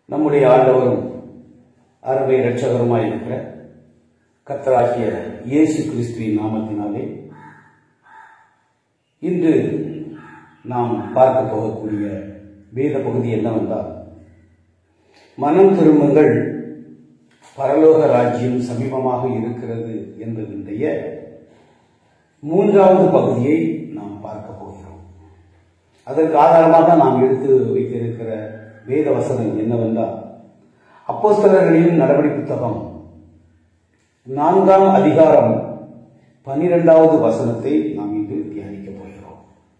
நம்முடைய ஆண்டவரும் அருமை இரட்சகருமாய் இருக்கிற கர்த்தராகிய இயேசு கிறிஸ்துவின் நாமத்தினாலே இன்று நாம் பார்க்க போகக்கூடிய வேத பகுதி என்னவென்றால் மனம் திரும்புங்கள் பரலோக ராஜ்யம் சமீபமாக இருக்கிறது என்பதனுடைய மூன்றாவது பகுதியை நாம் பார்க்க போகிறோம் அதற்கு ஆதாரமாக நாம் எடுத்து வைத்திருக்கிற வேத வசனம் என்னவென்றால் அப்போஸ்தலர்களின் நடவடிக்கை புத்தகம் நான்காம் அதிகாரம் பனிரெண்டாவது வசனத்தை நாம் இன்று தியானிக்க போகிறோம்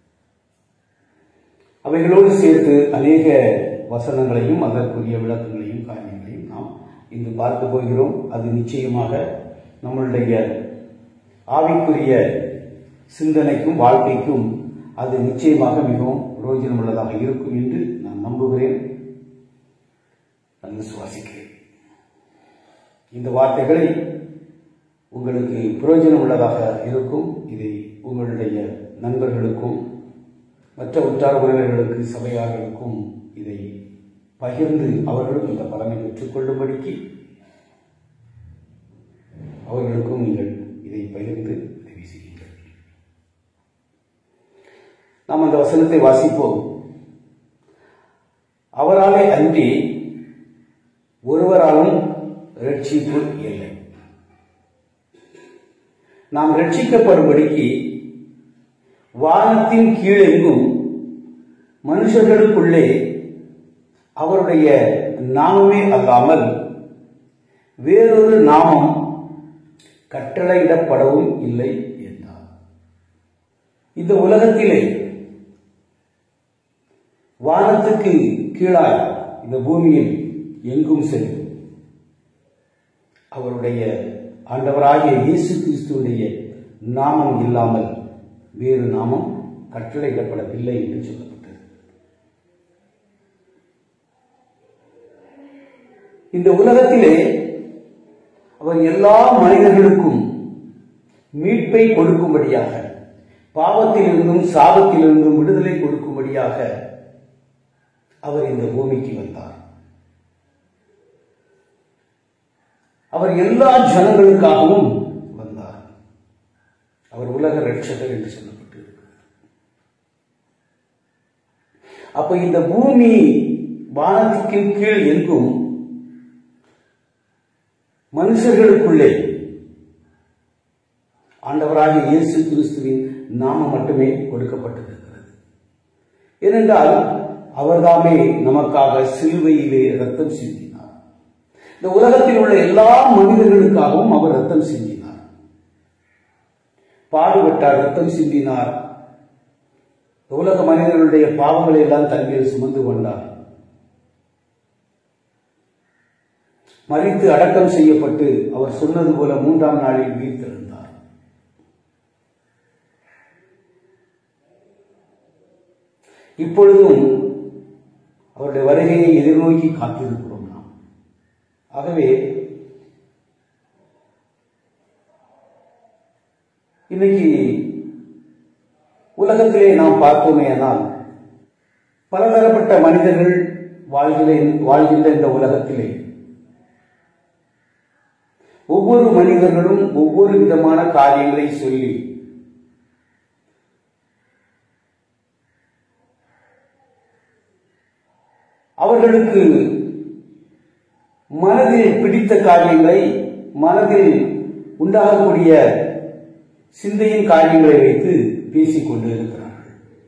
அவைகளோடு சேர்த்து அநேக வசனங்களையும் அதற்குரிய விளக்கங்களையும் காரியங்களையும் நாம் இன்று பார்க்க போகிறோம் அது நிச்சயமாக நம்மளுடைய ஆவிக்குரிய சிந்தனைக்கும் வாழ்க்கைக்கும் அது நிச்சயமாக மிகவும் பிரயோஜனம் உள்ளதாக இருக்கும் என்று நான் நம்புகிறேன் நான் விசுவாசிக்கிறேன் இந்த வார்த்தைகளை உங்களுக்கு பிரயோஜனம் உள்ளதாக இருக்கும் இதை உங்களுடைய நண்பர்களுக்கும் மற்ற உற்றார் உறவினர்களுக்கு சபையார்களுக்கும் இதை பகிர்ந்து அவர்களும் இந்த பலனை பெற்றுக்கொள்ளும்படிக்கு அவர்களுக்கும் நீங்கள் இதை பகிர்ந்து உதவி செய்யுங்கள் நாம் அந்த வசனத்தை வாசிப்போம் அவராலே அன்றி ஒருவராலும் ரட்சிப்பு இல்லை நாம் ரட்சிக்கப்படும்படிக்கு வானத்தின் கீழெங்கும் மனுஷர்களுக்குள்ளே அவருடைய நாமமே அல்லாமல் வேறொரு நாமம் கட்டளையிடப்படவும் இல்லை என்றார் இந்த உலகத்திலே வானத்துக்கு கீழாய் இந்த பூமியில் எங்கும் செல்லும் அவருடைய ஆண்டவராகிய இயேசு கிறிஸ்துடைய நாமம் இல்லாமல் வேறு நாமம் கட்டளையிடப்படவில்லை என்று சொல்லப்பட்டது இந்த உலகத்திலே அவர் எல்லா மனிதர்களுக்கும் மீட்பை கொடுக்கும்படியாக பாவத்திலிருந்தும் சாபத்திலிருந்தும் விடுதலை கொடுக்கும்படியாக அவர் இந்த பூமிக்கு வந்தார் அவர் எல்லா ஜனங்களுக்காகவும் வந்தார் அவர் உலக ரட்சகர் என்று சொல்லப்பட்டு இருக்கிறார் அப்ப இந்த பூமி வானத்திற்கு கீழ் எங்கும் மனுஷர்களுக்குள்ளே ஆண்டவராகிய இயேசு கிறிஸ்துவின் நாமம் மட்டுமே கொடுக்கப்பட்டிருக்கிறது ஏனென்றால் அவர்தாமே நமக்காக சிலுவையிலே ரத்தம் சிந்தினார் இந்த உலகத்தில் உள்ள எல்லா மனிதர்களுக்காகவும் அவர் ரத்தம் சிந்தினார் பாடுபட்டார் ரத்தம் சிந்தினார் உலக மனிதர்களுடைய பாவங்களை எல்லாம் தன்மையில் சுமந்து கொண்டார் மறித்து அடக்கம் செய்யப்பட்டு அவர் சொன்னது போல மூன்றாம் நாளில் உயிர்த்தெழுந்தார் இப்பொழுதும் அவருடைய வருகையை எதிர்நோக்கி காத்திருக்கிறோம் நாம் ஆகவே இன்னைக்கு உலகத்திலே நாம் பார்த்தோமேயானால் பலதரப்பட்ட மனிதர்கள் வாழ்கிற வாழ்கின்ற இந்த உலகத்திலே ஒவ்வொரு மனிதர்களும் ஒவ்வொரு விதமான காரியங்களை சொல்லி அவர்களுக்கு மனதில் பிடித்த காரியங்களை மனதில் உண்டாகக்கூடிய சிந்தையின் காரியங்களை வைத்து பேசிக் கொண்டு இருக்கிறார்கள்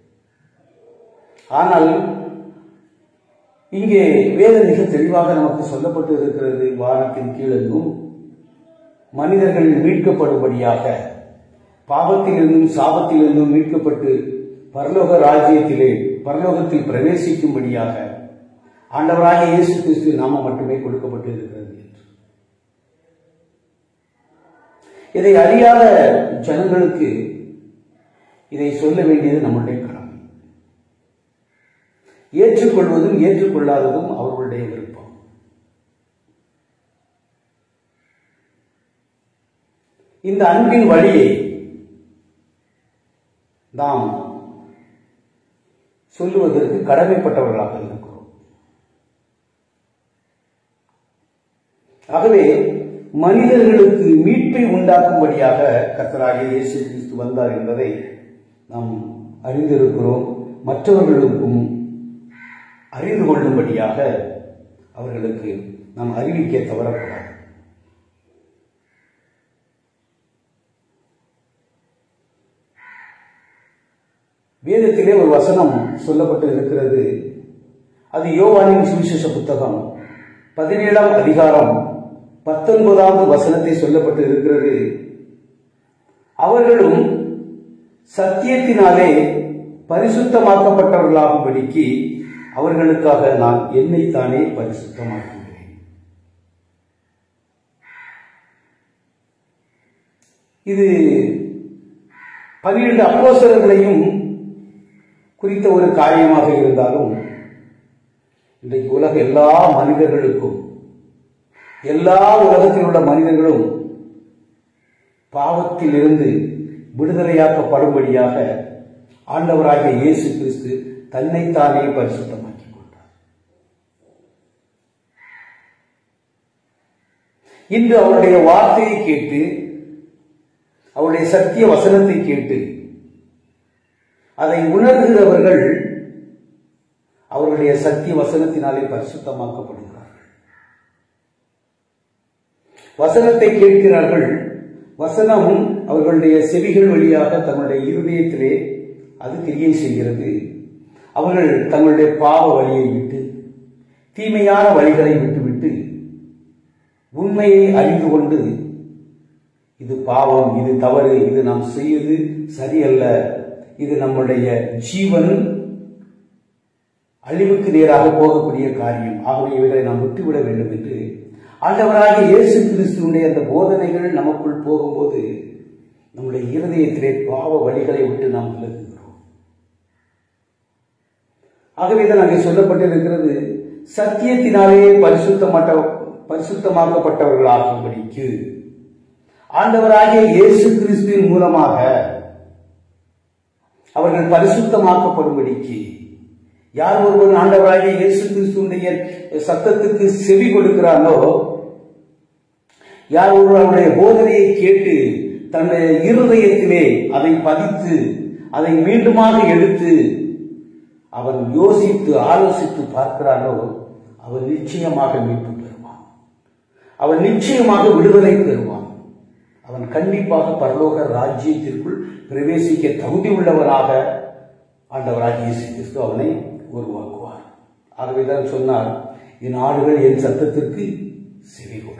ஆனால் இங்கே வேத மிக தெளிவாக நமக்கு சொல்லப்பட்டு இருக்கிறது வானத்தின் கீழெங்கும் மனிதர்கள் மீட்கப்படும்படியாக பாவத்திலிருந்தும் சாபத்திலிருந்தும் மீட்கப்பட்டு பரலோக ராஜ்யத்திலே பரலோகத்தில் பிரவேசிக்கும்படியாக ஆண்டவராக இயேசு கிறிஸ்து நாம மட்டுமே கொடுக்கப்பட்டு இருக்கிறது என்று இதை அறியாத ஜனங்களுக்கு இதை சொல்ல வேண்டியது நம்முடைய கடமை ஏற்றுக்கொள்வதும் ஏற்றுக்கொள்ளாததும் அவர்களுடைய விருப்பம் இந்த அன்பின் வழியை நாம் சொல்லுவதற்கு கடமைப்பட்டவர்களாக இருக்கிறோம் ஆகவே மனிதர்களுக்கு மீட்பை உண்டாக்கும்படியாக கர்த்தராகிய இயேசு கிறிஸ்து வந்தார் என்பதை நாம் அறிந்திருக்கிறோம் மற்றவர்களுக்கும் அறிந்து கொள்ளும்படியாக அவர்களுக்கு நாம் அறிவிக்க தவறக்கூடாது வேதத்திலே ஒரு வசனம் சொல்லப்பட்டு இருக்கிறது அது யோவானின் சுவிசேஷ புத்தகம் பதினேழாம் அதிகாரம் பத்தொன்பதாவது வசனத்தை சொல்லப்பட்டு இருக்கிறது அவர்களும் சத்தியத்தினாலே பரிசுத்தமாக்கப்பட்டவர்களாகும்படிக்கு அவர்களுக்காக நான் என்னைத்தானே பரிசுத்தமாக்குகிறேன் இது பன்னிரண்டு அப்போசரங்களையும் குறித்த ஒரு காரியமாக இருந்தாலும் இன்றைக்கு உலக எல்லா மனிதர்களுக்கும் எல்லா உலகத்தில் உள்ள மனிதர்களும் பாவத்தில் இருந்து விடுதலையாக்கப்படும்படியாக ஆண்டவராகிய இயேசு கிறிஸ்து தன்னைத்தானே பரிசுத்தமாக்கிக் கொண்டார் இன்று அவருடைய வார்த்தையை கேட்டு அவருடைய சத்திய வசனத்தை கேட்டு அதை உணர்கிறவர்கள் அவர்களுடைய சத்திய வசனத்தினாலே பரிசுத்தமாக்கப்படுகிறார்கள் வசனத்தை கேட்கிறார்கள் வசனம் அவர்களுடைய செவிகள் வழியாக தங்களுடைய இருதயத்திலே அது கிரியை செய்கிறது அவர்கள் தங்களுடைய பாவ வழியை விட்டு தீமையான வழிகளை விட்டுவிட்டு உண்மையை அறிந்து கொண்டு இது பாவம் இது தவறு இது நாம் செய்வது சரியல்ல இது நம்முடைய ஜீவன் அழிவுக்கு நேராக போகக்கூடிய காரியம் ஆகவே இவர்களை நாம் விட்டுவிட வேண்டும் என்று ஆண்டவராகிய இயேசு கிறிஸ்துவனுடைய அந்த போதனைகள் நமக்குள் போகும்போது நம்முடைய இருதயத்திலே பாவ வழிகளை விட்டு நாம் விலகுகிறோம் ஆகவே தான் அங்கே சொல்லப்பட்டிருக்கிறது சத்தியத்தினாலே பரிசுத்தமட்ட பரிசுத்தமாக்கப்பட்டவர்களாகும்படிக்கு ஆண்டவராகிய இயேசு கிறிஸ்துவின் மூலமாக அவர்கள் பரிசுத்தமாக்கப்படும்படிக்கு யார் ஒருவர் ஆண்டவராகிய இயேசு கிறிஸ்துடைய சத்தத்துக்கு செவி கொடுக்கிறானோ யார் ஒருவர் அவருடைய போதனையை கேட்டு தன்னுடைய இருதயத்திலே அதை பதித்து அதை மீண்டுமாக எடுத்து அவன் யோசித்து ஆலோசித்து பார்க்கிறானோ அவன் நிச்சயமாக மீட்பு பெறுவான் அவன் நிச்சயமாக விடுதலை பெறுவான் அவன் கண்டிப்பாக பரலோக ராஜ்யத்திற்குள் பிரவேசிக்க தகுதி உள்ளவனாக ஆண்டவராகிய இயேசு கிறிஸ்து அவனை உருவாக்குவார் ஆகவேதான் சொன்னார் என் ஆடுகள் என் சத்தத்திற்கு செவி கொடுக்கும்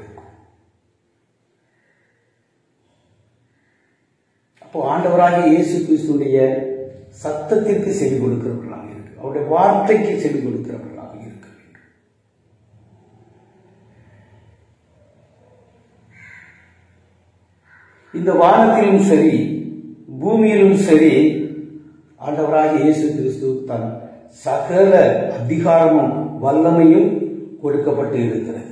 அப்போ ஆண்டவராகிய இயேசு கிறிஸ்துடைய சத்தத்திற்கு செவி கொடுக்கிறவர்களாக இருக்கு அவருடைய வார்த்தைக்கு செவி கொடுக்கிறவர்களாக இருக்க வேண்டும் இந்த வானத்திலும் சரி பூமியிலும் சரி ஆண்டவராகிய இயேசு கிறிஸ்து தன் சகல அதிகாரமும் வல்லமையும் கொடுக்கப்பட்டு இருக்கிறது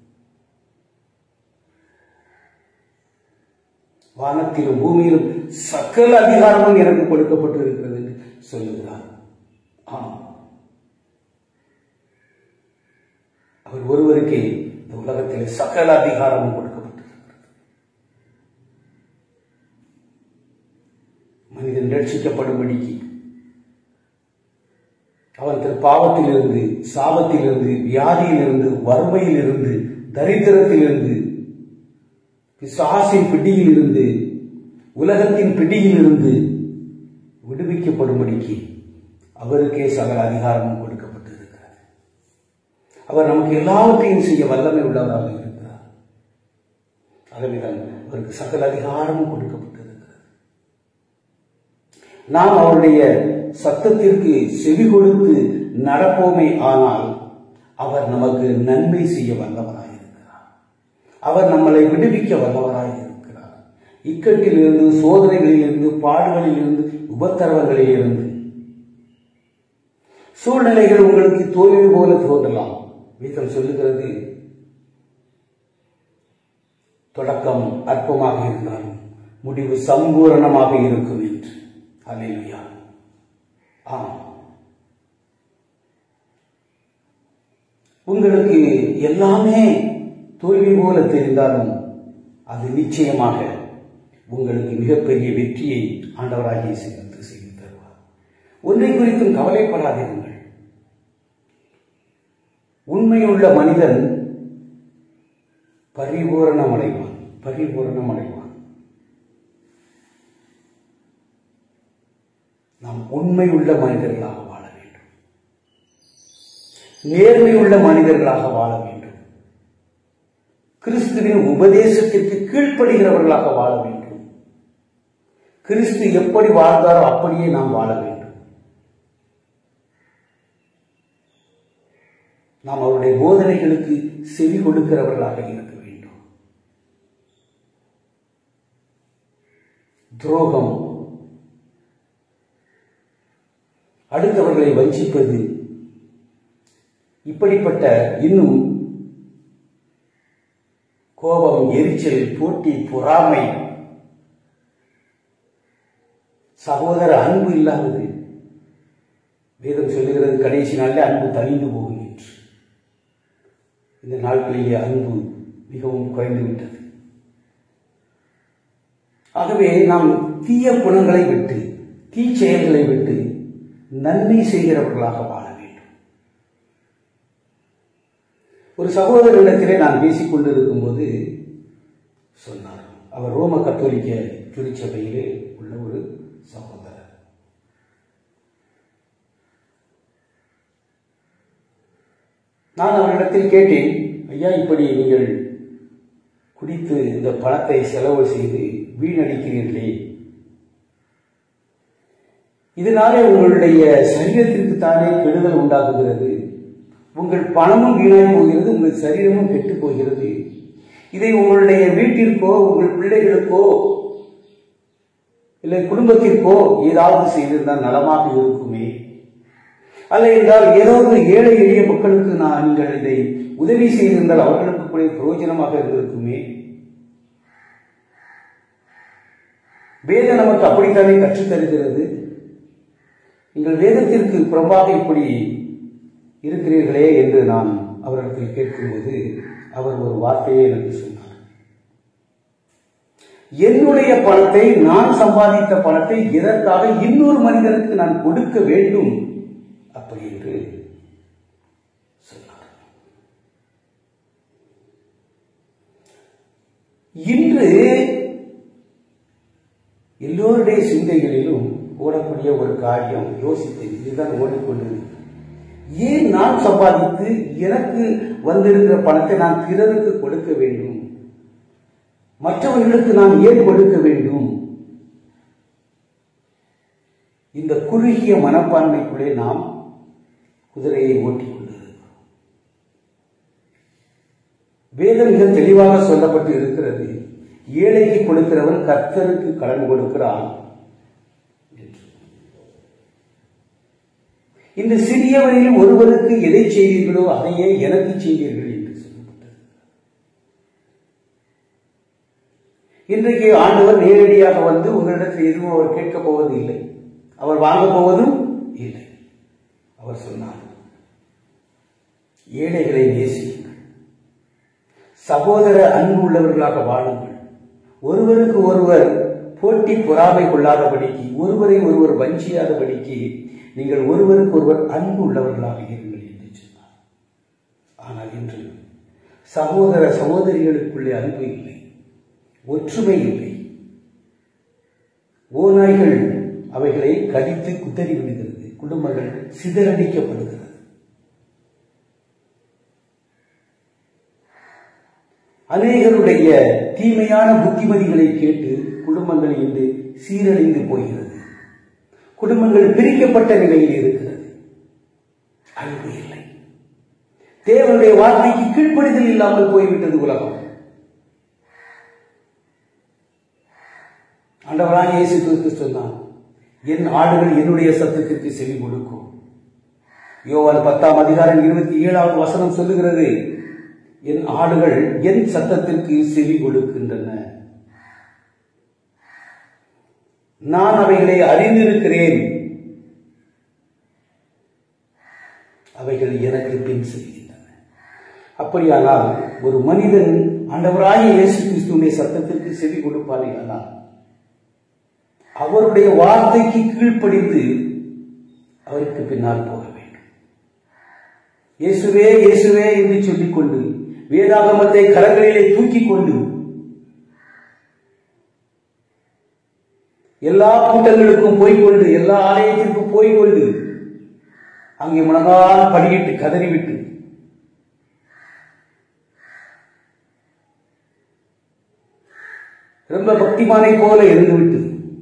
வானத்திலும் பூமியிலும் சகல அதிகாரமும் எனக்கு கொடுக்கப்பட்டு இருக்கிறது என்று சொல்லுகிறார் ஆம் அவர் ஒருவருக்கே இந்த உலகத்தில் சகல அதிகாரமும் கொடுக்கப்பட்டிருக்கிறது மனிதன் ரட்சிக்கப்படும்படிக்கு அவன் தன் பாவத்திலிருந்து சாபத்திலிருந்து வியாதியிலிருந்து வறுமையிலிருந்து தரித்திரத்திலிருந்து பிசாசின் பிடியில் இருந்து உலகத்தின் பிடியில் இருந்து விடுவிக்கப்படும்படிக்கு அவருக்கே சகல அதிகாரமும் கொடுக்கப்பட்டு இருக்கிறது அவர் நமக்கு எல்லாவற்றையும் செய்ய வல்லமை உள்ளவராக இருக்கிறார் ஆகவேதான் அவருக்கு சகல அதிகாரமும் கொடுக்கப்பட்டு இருக்கிறது நாம் அவருடைய சத்தத்திற்கு செவி கொடுத்து நடப்போமே ஆனால் அவர் நமக்கு நன்மை செய்ய வல்லவராக இருக்கிறார் அவர் நம்மளை விடுவிக்க வல்லவராக இருக்கிறார் இக்கட்டிலிருந்து சோதனைகளிலிருந்து பாடுகளிலிருந்து உபத்திரவங்களிலிருந்து சூழ்நிலைகள் உங்களுக்கு தோல்வி போல தோன்றலாம் வீதம் சொல்லுகிறது தொடக்கம் அற்பமாக இருந்தாலும் முடிவு சம்பூரணமாக இருக்கும் என்று அலையா ஆம் உங்களுக்கு எல்லாமே தோல்வி போல தெரிந்தாலும் அது நிச்சயமாக உங்களுக்கு மிகப்பெரிய வெற்றியை ஆண்டவராகிய இயேசு கிறிஸ்து செய்து தருவார் ஒன்றை குறித்தும் கவலைப்படாதீர்கள் உண்மையுள்ள மனிதன் பரிபூரணம் அடைவான் பரிபூரணம் அடைவான் நாம் உண்மையுள்ள மனிதர்களாக வாழ வேண்டும் நேர்மையுள்ள மனிதர்களாக வாழ வேண்டும் கிறிஸ்துவின் உபதேசத்திற்கு கீழ்ப்படுகிறவர்களாக வாழ வேண்டும் கிறிஸ்து எப்படி வாழ்ந்தாரோ அப்படியே நாம் வாழ வேண்டும் நாம் அவருடைய போதனைகளுக்கு செவி கொடுக்கிறவர்களாக இருக்க வேண்டும் துரோகம் அடுத்தவர்களை வஞ்சிப்பது இப்படிப்பட்ட இன்னும் கோபம் எரிச்சல் போட்டி பொறாமை சகோதர அன்பு இல்லாதது வேதம் சொல்லுகிறது கடைசி நாளில் அன்பு தணிந்து போகும் என்று இந்த நாட்களிலே அன்பு மிகவும் குறைந்து விட்டது ஆகவே நாம் தீய குணங்களை விட்டு தீ செயல்களை விட்டு நன்மை செய்கிறவர்களாக வாழ வேண்டும் ஒரு சகோதரனிடத்திலே நான் பேசிக் கொண்டிருக்கும் போது சொன்னார் அவர் ரோம கத்தோலிக்க திருச்சபையிலே உள்ள ஒரு சகோதரர் நான் அவரிடத்தில் கேட்டேன் ஐயா இப்படி நீங்கள் குடித்து இந்த பணத்தை செலவு செய்து வீணடிக்கிறீர்களே இதனாலே உங்களுடைய சரீரத்திற்கு தானே கெடுதல் உண்டாகுகிறது உங்கள் பணமும் வீணாய் போகிறது உங்கள் சரீரமும் கெட்டு போகிறது இதை உங்களுடைய வீட்டிற்கோ உங்கள் பிள்ளைகளுக்கோ இல்லை குடும்பத்திற்கோ ஏதாவது செய்திருந்தால் நலமாக இருக்குமே அல்ல என்றால் ஏதோ ஒரு ஏழை எளிய மக்களுக்கு நான் நீங்கள் இதை உதவி செய்திருந்தால் அவர்களுக்கு கூட பிரயோஜனமாக இருந்திருக்குமே வேதம் நமக்கு அப்படித்தானே கற்றுத் தருகிறது நீங்கள் வேதத்திற்கு புறம்பாக இப்படி இருக்கிறீர்களே என்று நான் அவரிடத்தில் கேட்கும்போது அவர் ஒரு வார்த்தையை எனக்கு சொன்னார் என்னுடைய பணத்தை நான் சம்பாதித்த பணத்தை எதற்காக இன்னொரு மனிதனுக்கு நான் கொடுக்க வேண்டும் அப்படி என்று சொன்னார் இன்று எல்லோருடைய சிந்தைகளிலும் ஓடக்கூடிய ஒரு காரியம் யோசித்தேன் இதுதான் ஓடிக்கொண்டிருக்கிறது ஏன் நான் சம்பாதித்து எனக்கு வந்திருக்கிற பணத்தை நான் பிறருக்கு கொடுக்க வேண்டும் மற்றவர்களுக்கு நான் ஏன் கொடுக்க வேண்டும் இந்த குறுகிய மனப்பான்மைக்குள்ளே நாம் குதிரையை ஓட்டிக் கொண்டிருக்கிறோம் வேதம் மிக தெளிவாக சொல்லப்பட்டு இருக்கிறது ஏழைக்கு கொடுக்கிறவன் கர்த்தருக்கு கடன் கொடுக்கிறான் என்று இந்த சிறியவரில் ஒருவருக்கு எதை செய்தீர்களோ அதையே எனக்கு செய்தீர்கள் என்று சொல்லப்பட்டது இன்றைக்கு ஆண்டவர் நேரடியாக வந்து உங்களிடத்தில் எதுவும் அவர் கேட்கப் போவது இல்லை அவர் வாங்கப் போவதும் இல்லை அவர் சொன்னார் ஏழைகளை நேசியுங்கள் சகோதர அன்பு உள்ளவர்களாக வாழுங்கள் ஒருவருக்கு ஒருவர் போட்டி பொறாமை கொள்ளாதபடிக்கு ஒருவரை ஒருவர் வஞ்சியாதபடிக்கு நீங்கள் ஒருவருக்கு ஒருவர் அன்பு உள்ளவர்களாக இருங்கள் என்று சொன்னார் ஆனால் இன்று சகோதர சகோதரிகளுக்குள்ளே அன்பு இல்லை ஒற்றுமை இல்லை ஓநாய்கள் அவைகளை கடித்து குத்தறி விடுகிறது குடும்பங்கள் சிதறடிக்கப்படுகிறது அநேகருடைய தீமையான புத்திமதிகளை கேட்டு குடும்பங்கள் இன்று சீரழிந்து போகிறது குடும்பங்கள் பிரிக்கப்பட்ட நிலையில் இருக்கிறது அன்பு இல்லை தேவனுடைய வார்த்தைக்கு கீழ்ப்படிதல் இல்லாமல் போய்விட்டது உலகம் ஆண்டவராக இயேசு கிறிஸ்து சொன்னான் என் ஆடுகள் என்னுடைய சத்தத்திற்கு செவி கொடுக்கும் யோவான் பத்தாம் அதிகாரம் இருபத்தி ஏழாவது வசனம் சொல்லுகிறது என் ஆடுகள் என் சத்தத்திற்கு செவி கொடுக்கின்றன நான் அவைகளை அறிந்திருக்கிறேன் அவைகள் எனக்கு பின் செல்கின்றன அப்படியானால் ஒரு மனிதன் ஆண்டவராகிய இயேசு கிறிஸ்துவினுடைய சத்தத்திற்கு செவி கொடுப்பானே ஆனால் அவருடைய வார்த்தைக்கு கீழ்ப்படிந்து அவருக்கு பின்னால் போக வேண்டும் இயேசுவே இயேசுவே என்று சொல்லிக்கொண்டு வேதாகமத்தை கரங்களிலே தூக்கிக் கொண்டு எல்லா கூட்டங்களுக்கும் போய்கொண்டு எல்லா ஆலயத்திற்கும் போய்கொண்டு அங்கே முழங்கால் படியிட்டு கதறிவிட்டு ரொம்ப பக்திமானை போல இருந்துவிட்டு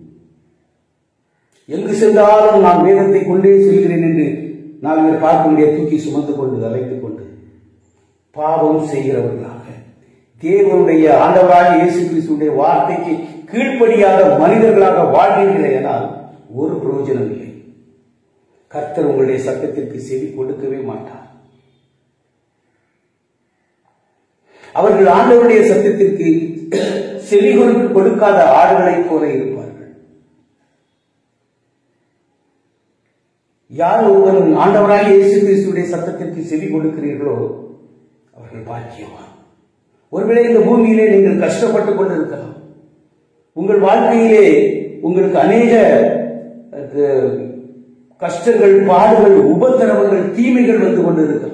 எங்கு சென்றாலும் நான் வேதத்தை கொண்டே செல்கிறேன் என்று நான் இவர் பார்க்க முடிய தூக்கி சுமந்து கொண்டு அழைத்துக் கொண்டு பாவம் செய்கிறவர்களாக தேவனுடைய ஆண்டவராக இயேசு கிறிஸ்துடைய வார்த்தைக்கு கீழ்ப்படியாத மனிதர்களாக வாழ்வீர்களே ஆனால் ஒரு பிரயோஜனம் இல்லை கர்த்தர் உங்களுடைய சட்டத்திற்கு செவி கொடுக்கவே மாட்டார் அவர்கள் ஆண்டவருடைய சத்தத்திற்கு செவி கொடுக்காத ஆடுகளைப் போல இருப்பார்கள் யார் ஒருவன் ஆண்டவராக இயேசு கிறிஸ்துடைய சத்தத்திற்கு செவி கொடுக்கிறீர்களோ அவர்கள் பாக்கியவான் ஒருவேளை இந்த பூமியிலே நீங்கள் கஷ்டப்பட்டுக் கொண்டிருக்கலாம் உங்கள் வாழ்க்கையிலே உங்களுக்கு அநேக அஹ், கஷ்டங்கள் பாடுகள் உபத்திரவங்கள் தீமைகள் வந்து கொண்டிருக்கலாம்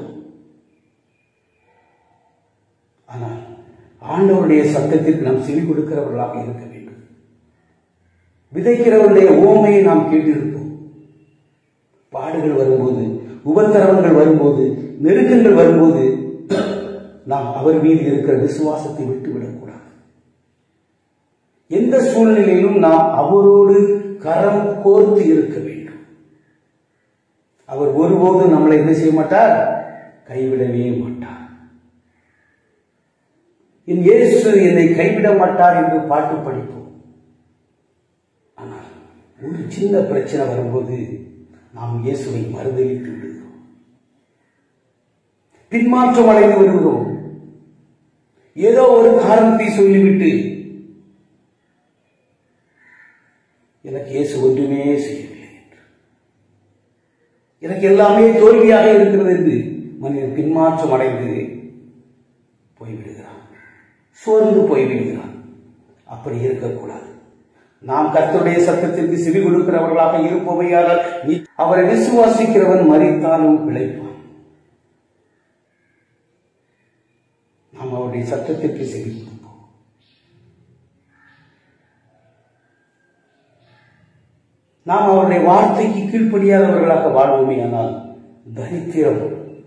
ஆனால் ஆண்டவருடைய சத்தத்திற்கு நாம் செவி கொடுக்கிறவர்களாக இருக்க வேண்டும் விதைக்கிறவருடைய ஓமையை நாம் கேட்டிருப்போம் பாடுகள் வரும்போது உபத்திரவங்கள் வரும்போது நெருக்கங்கள் வரும்போது நாம் அவர் மீது இருக்கிற விசுவாசத்தை விட்டுவிடக்கூடாது எந்த சூழ்நிலையிலும் நாம் அவரோடு கரம் கோர்த்து இருக்க வேண்டும் அவர் ஒருபோதும் நம்மளை என்ன செய்ய மாட்டார் கைவிடவே மாட்டார் என் இயேசு என்னை கைவிட மாட்டார் என்று பாட்டு படிப்போம் ஆனால் ஒரு சின்ன பிரச்சனை வரும்போது நாம் இயேசுவை மறுதளித்து விடுகிறோம் பின்மாற்றம் அடைந்து விடுகிறோம் ஏதோ ஒரு காரணத்தை சொல்லிவிட்டு எனக்கு இயேசு ஒன்றுமே செய்யவில்லை என்று எனக்கு எல்லாமே தோல்வியாக இருக்கிறது என்று மனிதன் பின்மாற்றம் அடைந்து போய்விடுகிறான் சோர்ந்து போய்விடுகிறான் அப்படி இருக்கக்கூடாது நாம் கர்த்தருடைய சத்தத்திற்கு செவி கொடுக்கிறவர்களாக இருப்பவையால் நீ அவரை விசுவாசிக்கிறவன் மறித்தாலும் பிழைப்பான் நாம் அவருடைய சத்தத்திற்கு செவி கொடுப்போம் நாம் அவருடைய வார்த்தைக்கு கீழ்ப்படியாதவர்களாக வாழ்வோமே ஆனால் தரித்திரம்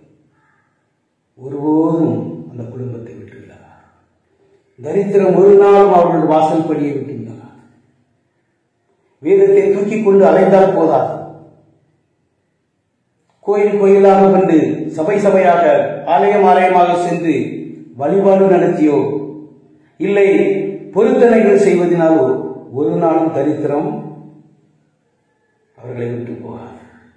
ஒருபோதும் அந்த குடும்பத்தை விட்டு விடாதார் தரித்திரம் ஒரு நாளும் அவர்கள் வாசல் படியை விட்டு விடாதார் வேதத்தை தூக்கிக் கொண்டு அலைந்தால் போதாது கோயில் கோயிலாக வந்து சபை சபையாக ஆலயம் ஆலயமாக சென்று வழிபாடு நடத்தியோ இல்லை பொருத்தனைகள் செய்வதனாலோ ஒரு நாளும் தரித்திரம் அவர்களை விட்டு போகாது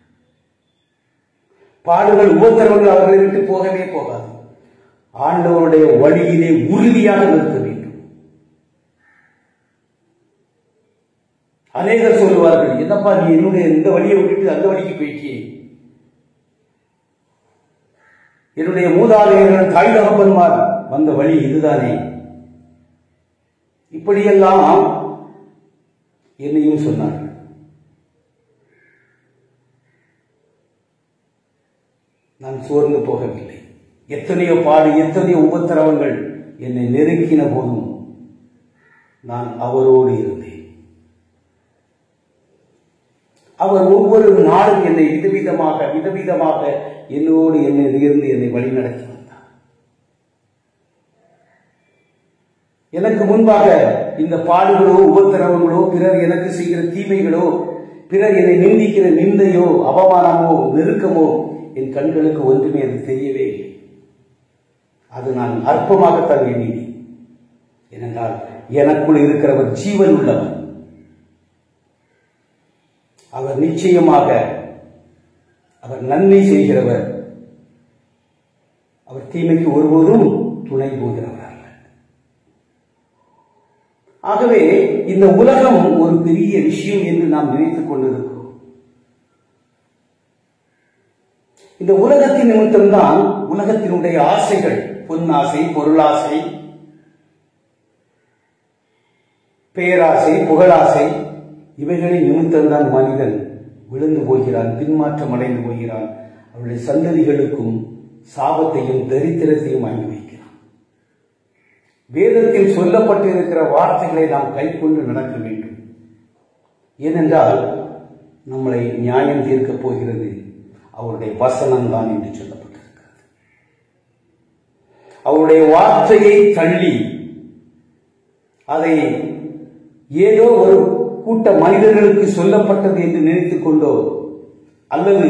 பாடுகள் உபத்திரவங்கள் அவர்களை விட்டு போகவே போகாது ஆண்டவருடைய வழியிலே உறுதியாக நிற்க வேண்டும் அநேகர் சொல்லுவார்கள் என்னப்பா நீ என்னுடைய இந்த வழியை விட்டுட்டு அந்த வழிக்கு போய்க்கி என்னுடைய மூதாதையர்கள் தாய் தகப்பன்மார் வந்த வழி இதுதானே இப்படியெல்லாம் என்னையும் சொன்னார்கள் நான் சோர்ந்து போகவில்லை எத்தனையோ பாடு எத்தனையோ உபத்திரவங்கள் என்னை நெருக்கின போதும் நான் அவரோடு இருந்தேன் அவர் ஒவ்வொரு நாளும் என்னை விதவிதமாக விதவிதமாக என்னோடு என்னை இருந்து என்னை வழிநடத்தி வந்தார் எனக்கு முன்பாக இந்த பாடுகளோ உபத்திரவங்களோ பிறர் எனக்கு செய்கிற தீமைகளோ பிறர் என்னை நிந்திக்கிற நிந்தையோ அவமானமோ நெருக்கமோ என் கண்களுக்கு ஒன்றுமே அது தெரியவே இல்லை அது நான் அற்பமாகத்தான் எண்ணினேன் ஏனென்றால் எனக்குள் இருக்கிறவர் ஜீவன் உள்ளவர் அவர் நிச்சயமாக அவர் நன்மை செய்கிறவர் அவர் தீமைக்கு ஒருபோதும் துணை போகிறவர் அல்ல ஆகவே இந்த உலகம் ஒரு பெரிய விஷயம் என்று நாம் நினைத்துக் கொண்டிருக்கிறோம் இந்த உலகத்தின் நிமித்தம்தான் உலகத்தினுடைய ஆசைகள் பொன்னாசை பொருளாசை பேராசை புகழாசை இவைகளின் நிமித்தம்தான் மனிதன் விழுந்து போகிறான் பின்மாற்றம் அடைந்து போகிறான் அவருடைய சந்ததிகளுக்கும் சாபத்தையும் தரித்திரத்தையும் வாங்கி வைக்கிறான் வேதத்தில் சொல்லப்பட்டிருக்கிற வார்த்தைகளை நாம் கைக்கொண்டு நடக்க வேண்டும் ஏனென்றால் நம்மளை நியாயம் தீர்க்கப் போகிறது அவருடைய வசனம் தான் என்று சொல்லப்பட்டிருக்கிறது அவருடைய வார்த்தையை தள்ளி அதை ஏதோ ஒரு கூட்ட மனிதர்களுக்கு சொல்லப்பட்டது என்று நினைத்துக் கொண்டோ அல்லது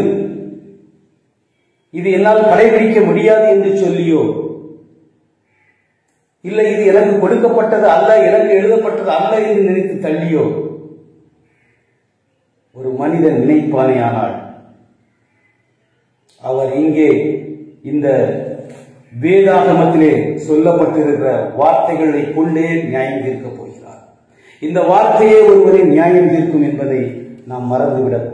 இது என்னால் கடைபிடிக்க முடியாது என்று சொல்லியோ இல்லை இது எனக்கு கொடுக்கப்பட்டது அல்ல எனக்கு எழுதப்பட்டது அல்ல என்று நினைத்து தள்ளியோ ஒரு மனிதன் நினைப்பானே ஆனால் அவர் இங்கே இந்த வேதாகமத்திலே சொல்லப்பட்டிருக்கிற வார்த்தைகளை கொண்டே நியாயம் தீர்க்கப் போகிறார் இந்த வார்த்தையே ஒருவரை நியாயம் தீர்க்கும் என்பதை நாம் மறந்துவிடக்கூடாது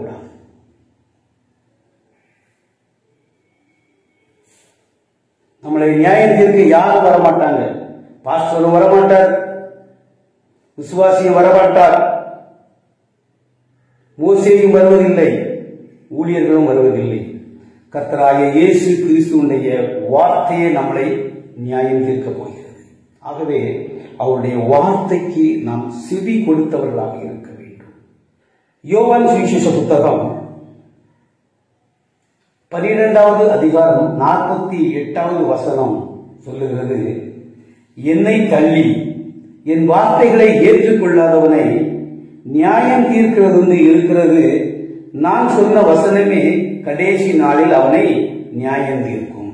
நம்மளை நியாயம் தீர்க்க யாரும் வரமாட்டாங்க பாஸ்டரும் வரமாட்டார் விசுவாசியும் வரமாட்டார் மோசேயும் வருவதில்லை ஊழியர்களும் வருவதில்லை கர்த்தராகிய இயேசு கிறிஸ்துவனுடைய வார்த்தையே நம்மளை நியாயம் தீர்க்கப் போகிறது ஆகவே அவருடைய வார்த்தைக்கு நாம் செவி கொடுத்தவர்களாக இருக்க வேண்டும் யோவான் சுவிசேஷ புத்தகம் பனிரெண்டாவது அதிகாரம் நாற்பத்தி எட்டாவது வசனம் சொல்லுகிறது என்னை தள்ளி என் வார்த்தைகளை ஏற்றுக்கொள்ளாதவனை நியாயம் தீர்க்கிறது வந்து இருக்கிறது நான் சொன்ன வசனமே கடைசி நாளில் அவனை நியாயம் தீர்க்கும்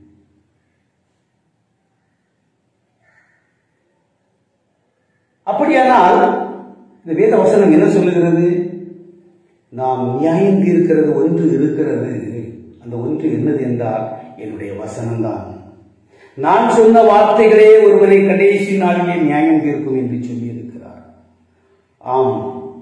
அப்படியானால் இந்த வேத வசனம் என்ன சொல்லுகிறது நாம் நியாயம் தீர்க்கிறது ஒன்று இருக்கிறது அந்த ஒன்று என்னது என்றால் என்னுடைய வசனம்தான் நான் சொன்ன வார்த்தைகளே ஒருவரை கடைசி நாளிலே நியாயம் தீர்க்கும் என்று சொல்லி இருக்கிறார் ஆம்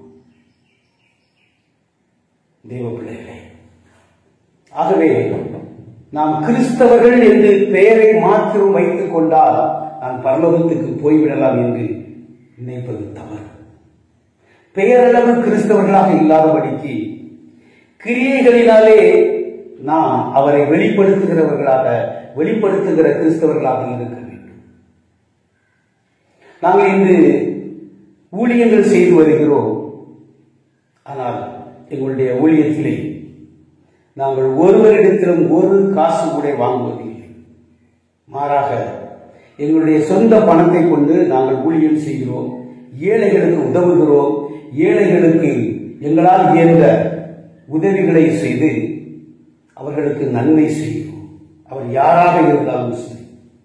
தேவ பிள்ளைகளே ஆகவே நாம் கிறிஸ்தவர்கள் என்று பெயரை மாத்திரம் வைத்துக் கொண்டால் நான் பரலோகத்துக்கு போய்விடலாம் என்று நினைப்பது தவறு பெயரளவு கிறிஸ்தவர்களாக இல்லாதபடிக்கு கிரியைகளினாலே நாம் அவரை வெளிப்படுத்துகிறவர்களாக வெளிப்படுத்துகிற கிறிஸ்தவர்களாக இருக்க வேண்டும் நாங்கள் இன்று ஊழியங்கள் செய்து வருகிறோம் ஆனால் எங்களுடைய ஊழியத்திலே நாங்கள் ஒருவரிடத்திலும் ஒரு காசு கூட வாங்குவதில்லை மாறாக எங்களுடைய சொந்த பணத்தை கொண்டு நாங்கள் ஊழியம் செய்கிறோம் ஏழைகளுக்கு உதவுகிறோம் ஏழைகளுக்கு எங்களால் இயன்ற உதவிகளை செய்து அவர்களுக்கு நன்மை செய்கிறோம் அவர் யாராக இருந்தாலும் சரி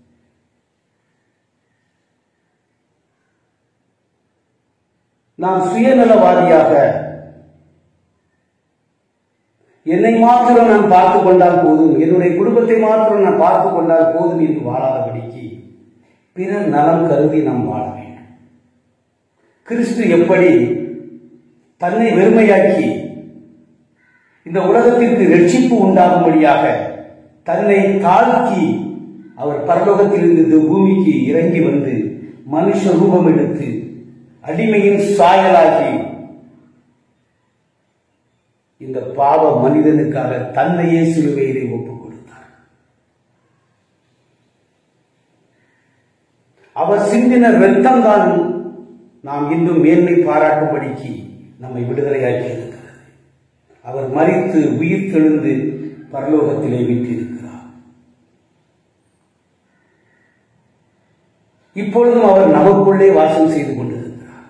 நான் சுயநலவாதியாக என்னை மாத்திரம் நான் பார்த்து கொண்டால் போதும் என்னுடைய குடும்பத்தை மாத்திரம் நான் பார்த்து கொண்டால் போதும் என்று வாழாதபடிக்கு பிறர் நலம் கருதி நாம் வாழ வேண்டும் கிறிஸ்து எப்படி தன்னை வெறுமையாக்கி இந்த உலகத்திற்கு ரட்சிப்பு உண்டாகும்படியாக தன்னை தாழ்த்தி அவர் பரலோகத்திலிருந்து இந்த பூமிக்கு இறங்கி வந்து மனுஷ ரூபம் எடுத்து அடிமையின் சாயலாகி இந்த பாவ மனிதனுக்காக தன்னையே சிலுவையிலே ஒப்புக் கொடுத்தார் அவர் சிந்தின ரத்தம் தான் நாம் இன்னும் மேன்மை பாராட்டும்படிக்கு நம்மை விடுதலையாக்கி இருக்கிறது அவர் மறித்து உயிர் தெழுந்து பரலோகத்திலே விட்டிருக்கிறார் இப்பொழுதும் அவர் நமக்குள்ளே வாசம் செய்து கொண்டிருக்கிறார்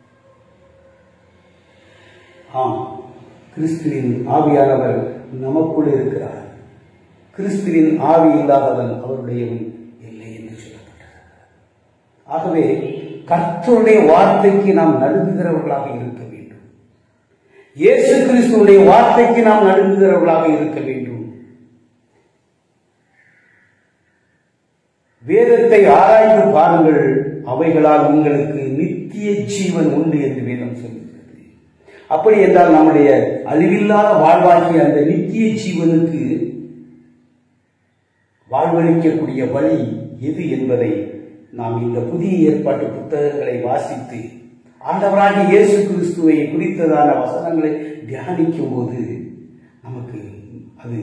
ஆம் கிறிஸ்துவின் ஆவியானவர் நமக்குள் இருக்கிறார் கிறிஸ்துவின் ஆவி இல்லாதவன் அவருடையவன் இல்லை என்று சொல்லப்பட்டிருக்கிறார் ஆகவே கர்த்தருடைய வார்த்தைக்கு நாம் நடுங்குகிறவர்களாக இருக்க வேண்டும் இயேசு கிறிஸ்துடைய வார்த்தைக்கு நாம் நடுங்குகிறவர்களாக இருக்க வேண்டும் வேதத்தை ஆராய்ந்து பாருங்கள் அவைகளால் உங்களுக்கு நித்திய ஜீவன் உண்டு என்று வேதம் சொல்கிறது அப்படி என்றால் நம்முடைய அழிவில்லாத வாழ்வாகிய அந்த நித்திய ஜீவனுக்கு வாழ்வழிக்கக்கூடிய வழி எது என்பதை நாம் இந்த புதிய ஏற்பாட்டு புத்தகங்களை வாசித்து ஆண்டவராகிய இயேசு கிறிஸ்துவை குறித்ததான வசனங்களை தியானிக்கும் போது நமக்கு அது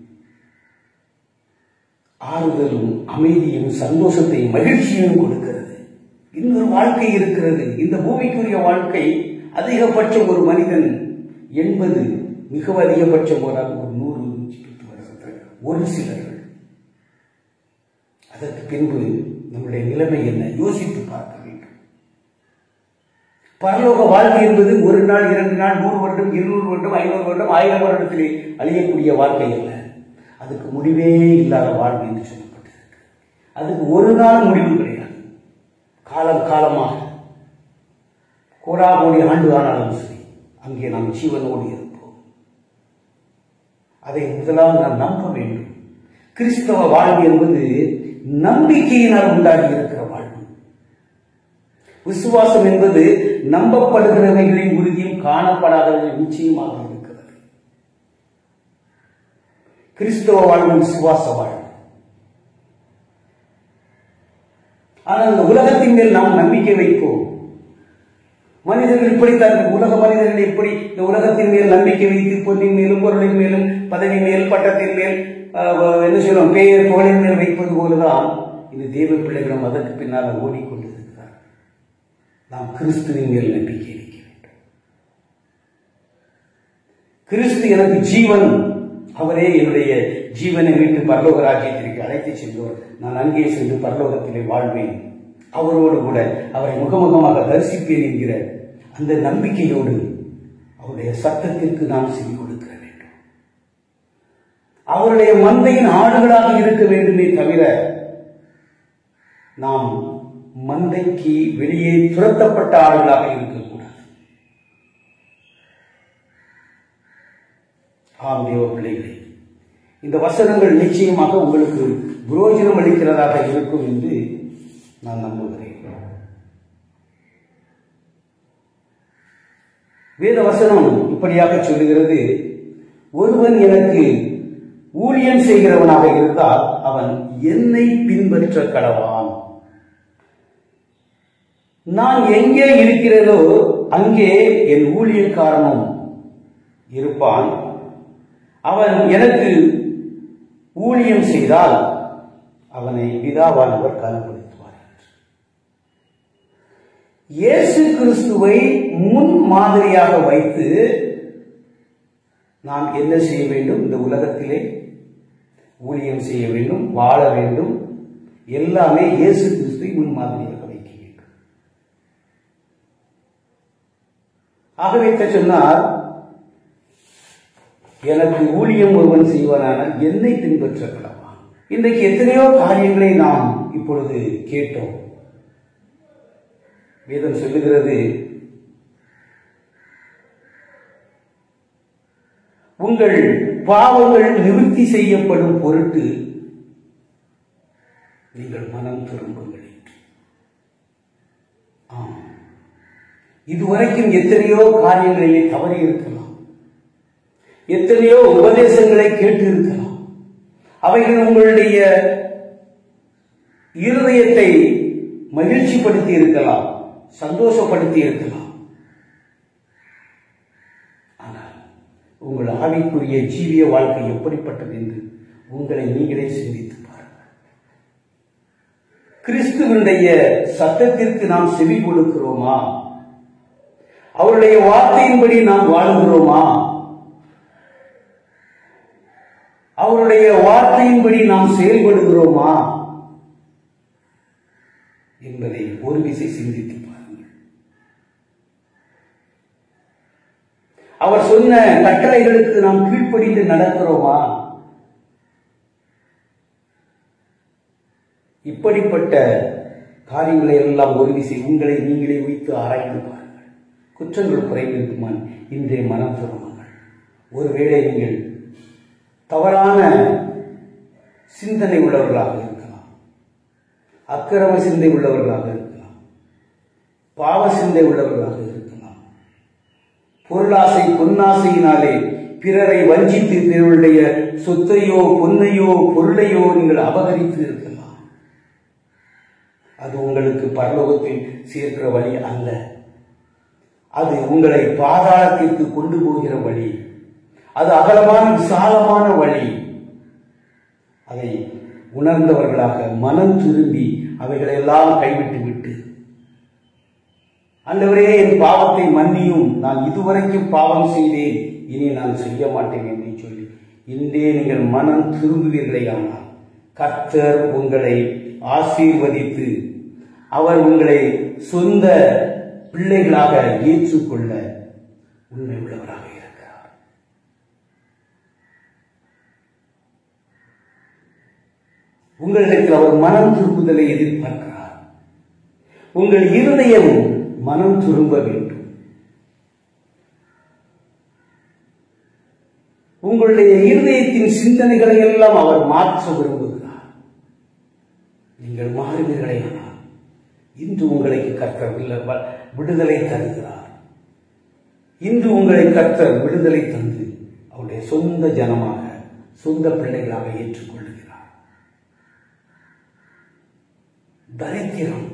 ஆறுதலும் அமைதியும் சந்தோஷத்தையும் மகிழ்ச்சியும் கொடுக்கிறது இன்னொரு வாழ்க்கை இருக்கிறது இந்த பூமிக்குரிய வாழ்க்கை அதிகபட்சம் ஒரு மனிதன் எண்பது மிக அதிகபட்சம் ஒரு ஆள் ஒரு நூறு நூற்றி பத்து வருஷத்தில் ஒரு சிலர்கள் அதற்கு பின்பு நம்முடைய நிலைமை என்ன யோசித்து பார்க்க வேண்டும் பரலோக வாழ்க்கை என்பது ஒரு நாள் இரண்டு நாள் நூறு வருடம் இருநூறு வருடம் ஐநூறு வருடம் ஆயிரம் வருடத்திலே அழியக்கூடிய வாழ்க்கை அல்ல அதுக்கு முடிவே இல்லாத வாழ்வு என்று சொல்லப்பட்டிருக்கு அதுக்கு ஒரு நாள் முடிவு கிடையாது காலம் காலமாக கோடா கோடி ஆண்டு ஆனாலும் சரி அங்கே நாம் ஜீவனோடு இருப்போம் அதை முதலாவது நாம் நம்ப வேண்டும் கிறிஸ்தவ வாழ்வு என்பது நம்பிக்கையினால் உண்டாகி இருக்கிற வாழ்வு விசுவாசம் என்பது நம்பப்படுகிறவைகளின் உறுதியும் காணப்படாதவைகளின் நிச்சயமாக இருக்கிறது கிறிஸ்தவ வாழ்வு விசுவாச வாழ்வு ஆனால் இந்த உலகத்தின் மேல் நாம் நம்பிக்கை வைப்போம் மனிதர்கள் இப்படித்தான் உலக மனிதர்கள் எப்படி இந்த உலகத்தின் மேல் நம்பிக்கை வைத்து பொன்னின் மேலும் பொருளின் மேலும் பதவி மேல் பட்டத்தின் மேல் அஹ், என்ன சொல்லுவோம் பெயர் புகழின் மேல் வைப்பது போலதான் இந்த தெய்வ பிள்ளைகளும் அதற்கு பின்னால் ஓடிக்கொண்டிருக்கிறார் நாம் கிறிஸ்துவின் மேல் நம்பிக்கை வைக்க வேண்டும் கிறிஸ்து எனக்கு ஜீவன் அவரே என்னுடைய ஜீவனை மீட்டு பரலோக ராஜ்யத்திற்கு அழைத்து சென்றோர் நான் அங்கே சென்று பரலோகத்திலே வாழ்வேன் அவரோடு கூட அவரை முகமுகமாக தரிசிப்பேன் என்கிற அந்த நம்பிக்கையோடு அவருடைய சத்தத்திற்கு நாம் செவி கொடுக்க வேண்டும் அவருடைய மந்தையின் ஆடுகளாக இருக்க வேண்டுமே தவிர நாம் மந்தைக்கு வெளியே துரத்தப்பட்ட ஆடுகளாக இருக்கக்கூடாது ஆம் தேவ பிள்ளைகளே இந்த வசனங்கள் நிச்சயமாக உங்களுக்கு புரோஜனம் அளிக்கிறதாக இருக்கும் என்று நான் நம்புகிறேன் வேத வசனம் இப்படியாக சொல்லுகிறது ஒருவன் எனக்கு ஊழியம் செய்கிறவனாக இருந்தால் அவன் என்னை பின்பற்ற கடவான் நான் எங்கே இருக்கிறேனோ அங்கே என் ஊழியக்காரனும் இருப்பான் அவன் எனக்கு ஊழியம் செய்தால் அவனை பிதாவானவர் கனப்படுத்துவார் என்று. இயேசு கிறிஸ்துவை முன் மாதிரியாக வைத்து நாம் என்ன செய்ய வேண்டும் இந்த உலகத்திலே ஊழியம் செய்ய வேண்டும் வாழ வேண்டும் எல்லாமே இயேசு கிறிஸ்துவை முன் மாதிரியாக வைக்க வேண்டும் ஆகவே தான் சொன்னார் எனக்கு ஊழியம் ஒருவன் செய்வானான என்னை பின்பற்ற கடவா இன்றைக்கு எத்தனையோ காரியங்களை நாம் இப்பொழுது கேட்டோம் வேதம் சொல்லுகிறது உங்கள் பாவங்கள் நிவர்த்தி செய்யப்படும் பொருட்டு நீங்கள் மனம் திரும்புங்கள் என்று. ஆம் இதுவரைக்கும் எத்தனையோ காரியங்களிலே தவறி இருக்கலாம் எத்தனையோ உபதேசங்களை கேட்டு இருக்கலாம் அவைகள் உங்களுடைய இருதயத்தை மகிழ்ச்சிப்படுத்தி இருக்கலாம் சந்தோஷப்படுத்தி இருக்கலாம் ஆனால் உங்கள் ஆவிக்குரிய ஜீவிய வாழ்க்கை எப்படிப்பட்டது என்று உங்களை நீங்களே சிந்தித்து பாருங்கள் கிறிஸ்துவனுடைய சத்தத்திற்கு நாம் செவி கொடுக்கிறோமா அவருடைய வார்த்தையின்படி நாம் வாழுகிறோமா அவருடைய வார்த்தையின்படி நாம் செயல்படுகிறோமா என்பதை ஒரு விசை சிந்தித்து பாருங்கள் அவர் சொன்ன கட்டளைகளுக்கு நாம் கீழ்ப்படிந்து நடக்கிறோமா இப்படிப்பட்ட காரியங்களை எல்லாம் ஒரு விசை உங்களை நீங்களே வைத்து ஆராய்ந்து பாருங்கள் குற்றங்கள் குறைந்திருக்குமான் இன்றைய மனம் திரும்புங்கள் ஒருவேளை நீங்கள் தவறான சிந்தனை உள்ளவர்களாக இருக்கலாம் அக்கிரம சிந்தை உள்ளவர்களாக இருக்கலாம் பாவ சிந்தை உள்ளவர்களாக இருக்கலாம் பொருளாசை பொன்னாசையினாலே பிறரை வஞ்சித்து பிறருடைய சொத்தையோ பொன்னையோ பொருளையோ நீங்கள் அபகரித்து இருக்கலாம் அது உங்களுக்கு பரலோகத்தில் சேர்க்கிற வழி அல்ல அது உங்களை பாதாளத்திற்கு கொண்டு போகிற வழி அது அகலமான விசாலமான வழி அதை உணர்ந்தவர்களாக மனம் திரும்பி அவைகளெல்லாம் கைவிட்டு விட்டு ஆண்டவரே என் பாவத்தை மன்னியும் நான் இதுவரைக்கும் பாவம் செய்தேன் இனி நான் செய்ய மாட்டேன் என்று சொல்லி இன்றே நீங்கள் மனம் திரும்புவீர்களே ஆனால் கர்த்தர் உங்களை ஆசீர்வதித்து அவர் உங்களை சொந்த பிள்ளைகளாக ஏற்றுக்கொள்ள உண்மை உள்ளவராக இருக்கிறார் உங்களிடத்தில் அவர் மனம் திரும்புதலை எதிர்பார்க்கிறார் உங்கள் இருதயம் மனம் திரும்ப வேண்டும் உங்களுடைய இருதயத்தின் சிந்தனைகளை எல்லாம் அவர் மாற்ற விரும்புகிறார் நீங்கள் மாறுவீர்களே ஆனால் இன்று உங்களுக்கு கர்த்தர் வில்ல- வ- விடுதலை தருகிறார் இன்று உங்களை கர்த்தர் விடுதலை தந்து அவருடைய சொந்த ஜனமாக சொந்த பிள்ளைகளாக ஏற்றுக்கொள்ளுகிறார் தரித்திரம்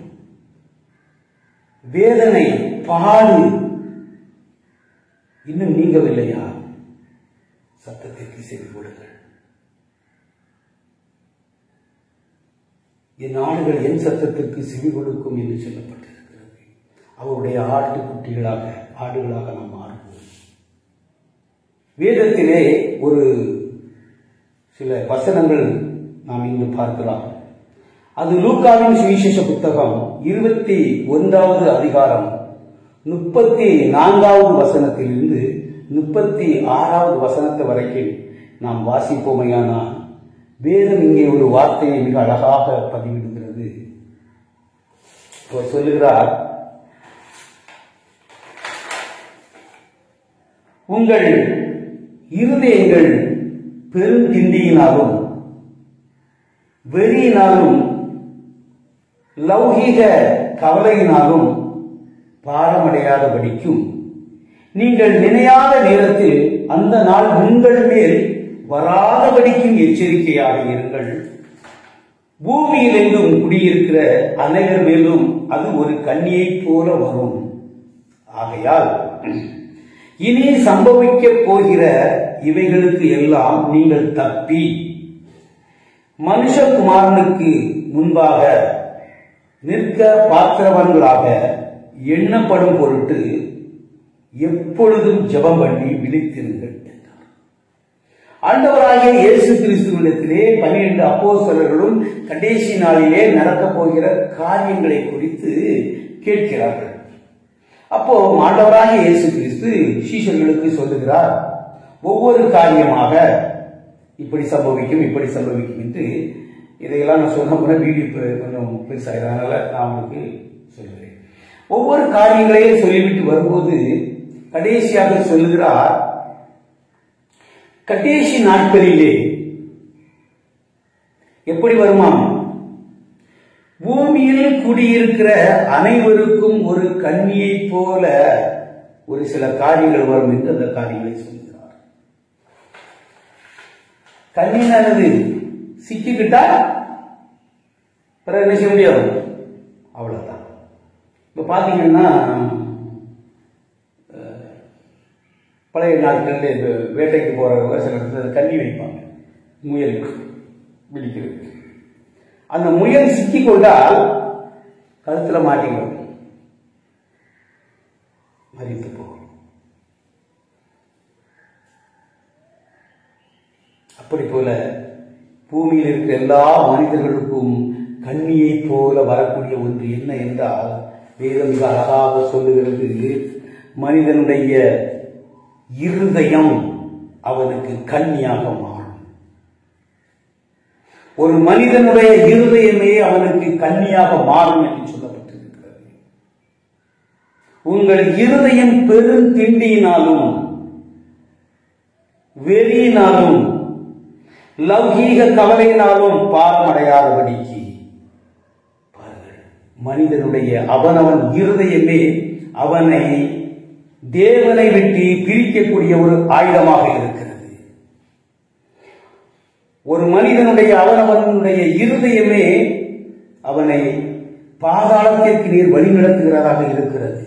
வேதனை பாடு இன்னும் நீங்கவில்லையா சத்தத்திற்கு செவி கொடுங்கள் என் ஆடுகள் என் சத்தத்திற்கு செவி கொடுக்கும் என்று சொல்லப்பட்டிருக்கிறது அவருடைய ஆட்டுக்குட்டிகளாக ஆடுகளாக நாம் மாறுவோம் வேதத்திலே ஒரு சில வசனங்கள் நாம் இங்கு பார்க்கலாம் அது லூக்காவின் சுவிசேஷ புத்தகம் இருபத்தி ஒன்றாவது அதிகாரம் முப்பத்தி நான்காவது வசனத்திலிருந்து முப்பத்தி ஆறாவது வசனத்தை வரைக்கும் நாம் வாசிப்போமையானால் வேதம் இங்கே ஒரு வார்த்தையை மிக அழகாக பதிவிடுகிறது அவர் சொல்லுகிறார் உங்கள் இருதயங்கள் பெருந்திண்டியினாலும் வெறியினாலும் லௌகீக கவலையினாலும் பாரமடையாதபடிக்கும் நீங்கள் நினையாத நேரத்தில் அந்த நாள் உங்கள் மேல் வராதபடிக்கும் எச்சரிக்கையாக இருங்கள் பூமியில் எங்கும் குடியிருக்கிற அனைவர் மேலும் அது ஒரு கன்னியைப் போல வரும் ஆகையால் இனி சம்பவிக்கப் போகிற இவைகளுக்கு எல்லாம் நீங்கள் தப்பி மனுஷகுமாரனுக்கு முன்பாக நிற்க பாத்திரவன்களாக எண்ணப்படும் பொருட்டு எப்பொழுதும் ஜெபம் பண்ணி விழித்திருங்கள் என்றார் ஆண்டவராகிய இயேசு கிறிஸ்துவிடத்திலே பன்னிரண்டு அப்போஸ்தலர்களும் கடைசி நாளிலே நடக்கப் போகிற காரியங்களை குறித்து கேட்கிறார்கள் அப்போ ஆண்டவராகிய இயேசு கிறிஸ்து சீஷர்களுக்கு சொல்லுகிறார் ஒவ்வொரு காரியமாக இப்படி சம்பவிக்கும் இப்படி சம்பவிக்கும் என்று இதையெல்லாம் நான் சொன்ன போன வீடியோ பெ- கொஞ்சம் பெருசாக அதனால நான் உங்களுக்கு சொல்கிறேன் ஒவ்வொரு காரியங்களையும் சொல்லிவிட்டு வரும்போது கடைசியாக சொல்லுகிறார் கடைசி நாட்களிலே எப்படி வருமாம் பூமியில் குடியிருக்கிற அனைவருக்கும் ஒரு கன்னியைப் போல ஒரு சில காரியங்கள் வரும் என்று அந்த காரியங்களை சொல்கிறார் கண்ணினானது சிக்கிக்கிட்டா பிறகு என்ன செய்ய முடியாது அவ்வளவுதான் இப்ப பாத்தீங்கன்னா அஹ், பழைய நாட்களில் இந்த வேட்டைக்கு போறவங்க சில இடத்துல கண்ணி வைப்பாங்க முயலுக்கு பிடிக்கிறதுக்கு அந்த முயல் சிக்கி கொண்டால் கழுத்துல மாட்டிக்கும் மறித்து போகும் அப்படி போல பூமியில் இருக்கிற எல்லா மனிதர்களுக்கும் கண்ணியைப் போல வரக்கூடிய ஒன்று என்ன என்றால் வேதம் மிக அழகாக சொல்லுகிறது மனிதனுடைய இருதயம் அவனுக்கு கண்ணியாக மாறும் ஒரு மனிதனுடைய இருதயமே அவனுக்கு கண்ணியாக மாறும் என்று சொல்லப்பட்டிருக்கிறது உங்கள் இருதயம் பெரும் திண்டியினாலும் வெறியினாலும் லௌகீக கவலையினாலும் பாரமடையாதபடிக்கு பாருங்கள் மனிதனுடைய அவனவன் இருதயமே அவனை தேவனை விட்டு பிரிக்கக்கூடிய ஒரு ஆயுதமாக இருக்கிறது ஒரு மனிதனுடைய அவனவனுடைய இருதயமே அவனை பாதாளத்திற்கு நீர் வழிநடத்துகிறதாக இருக்கிறது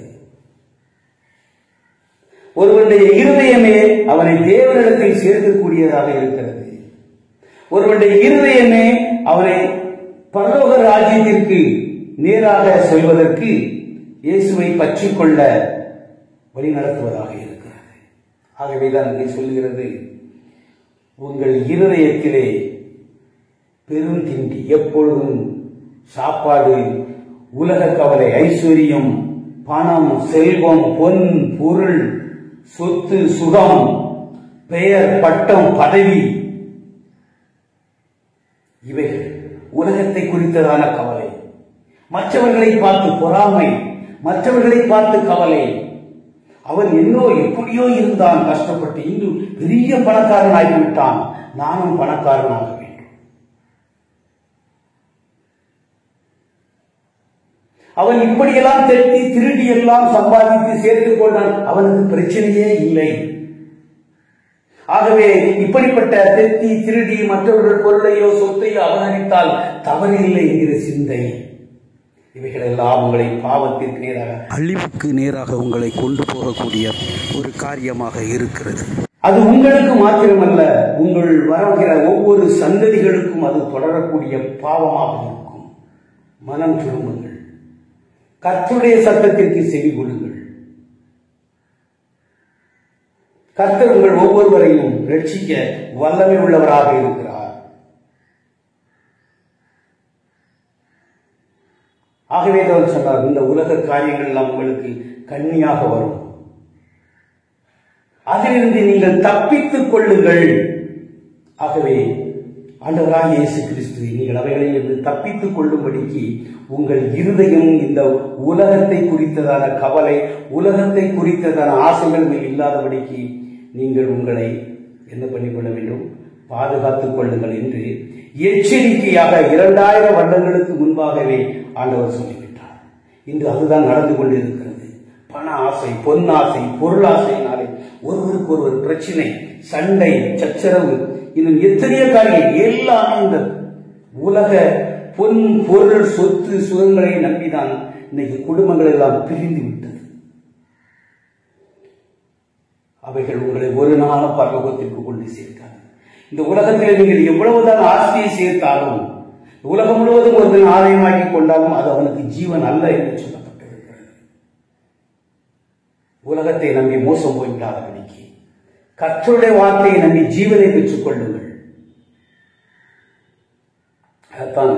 ஒருவனுடைய இருதயமே அவனை தேவனிடத்தில் சேர்க்கக்கூடியதாக இருக்கிறது ஒருவனுடைய இருதயமே அவனை பரலோக ராஜ்யத்திற்கு நேராக செல்வதற்கு இயேசுவை பற்றிக் கொள்ள வழி நடத்துவதாக இருக்கிறது ஆகவேதான் இங்கே சொல்கிறது உங்கள் இருதயத்திலே பெருந்திண்டி எப்பொழுதும் சாப்பாடு உலக கவலை ஐஸ்வர்யம் பணம் செல்வம் பொன் பொருள் சொத்து சுகம் பெயர் பட்டம் பதவி இவைகள் உலகத்தை குறித்ததான கவலை மற்றவர்களை பார்த்து பொறாமை மற்றவர்களை பார்த்து கவலை அவன் என்னோ எப்படியோ இருந்தான் கஷ்டப்பட்டு இன்று பெரிய பணக்காரன் ஆகிவிட்டான் நானும் பணக்காரனாக வேண்டும் அவன் இப்படியெல்லாம் தெட்டி திருடி எல்லாம் சம்பாதித்து சேர்த்துக் கொண்டான் அவனுக்கு பிரச்சனையே இல்லை ஆகவே இப்படிப்பட்ட தெத்தி திருடி மற்றவர்கள் பொருளையோ சொத்தையோ அபகரித்தால் தவறில்லை என்கிற சிந்தை இவைகளெல்லாம் உங்களை பாவத்திற்கு நேராக அழிவுக்கு நேராக உங்களை கொண்டு போகக்கூடிய ஒரு காரியமாக இருக்கிறது அது உங்களுக்கு மாத்திரமல்ல உங்கள் வரவுகிற ஒவ்வொரு சந்ததிகளுக்கும் அது தொடரக்கூடிய பாவமாக இருக்கும் மனம் திரும்புங்கள் கர்த்தருடைய சத்தத்திற்கு செவி கொள்ளுங்கள் கர்த்தர் உங்கள் ஒவ்வொருவரையும் ரட்சிக்க வல்லமை உள்ளவராக இருக்கிறார் ஆகவே அவர் சொன்னார் இந்த உலக காரியங்கள் எல்லாம் உங்களுக்கு கண்ணியாக வரும் அதிலிருந்து நீங்கள் தப்பித்துக் கொள்ளுங்கள் ஆகவே ஆண்டவராக இயேசு கிறிஸ்து நீங்கள் அவைகளிலிருந்து தப்பித்துக் கொள்ளும்படிக்கு உங்கள் இருதயம் இந்த உலகத்தை குறித்ததான கவலை உலகத்தை குறித்ததான ஆசைகள் மேல் இல்லாதபடிக்கு நீங்கள் உங்களை என்ன பண்ணிக்கொள்ள வேண்டும் பாதுகாத்துக் கொள்ளுங்கள் என்று எச்சரிக்கையாக இரண்டாயிரம் வருடங்களுக்கு முன்பாகவே ஆண்டவர் சொல்லிவிட்டார் இன்று அதுதான் நடந்து கொண்டிருக்கிறது பண ஆசை பொன்னாசை பொருளாசையினாலே ஒருவருக்கு ஒருவர் பிரச்சனை சண்டை சச்சரவு இன்னும் எத்தனையோ காரியம் எல்லாமே இந்த உலக பொன் பொருள் சொத்து சுகங்களை நம்பிதான் இன்னைக்கு குடும்பங்கள் எல்லாம் பிரிந்து விட்டது அவைகள் உங்களை ஒரு நாள பரலோகத்திற்கு கொண்டு சேர்க்காது இந்த உலகத்தில் நீங்கள் எவ்வளவுதான் ஆஸ்தியை சேர்த்தாலும் உலகம் முழுவதும் ஒருவன் ஆதாயமாக்கி கொண்டாலும் அது அவனுக்கு ஜீவன் அல்ல என்று சொல்லப்பட்டிருக்கிறது உலகத்தை நம்பி மோசம் போய்விடாதபடிக்கு கர்த்தருடைய வார்த்தையை நம்பி ஜீவனை பெற்றுக் கொள்ளுங்கள் அதான்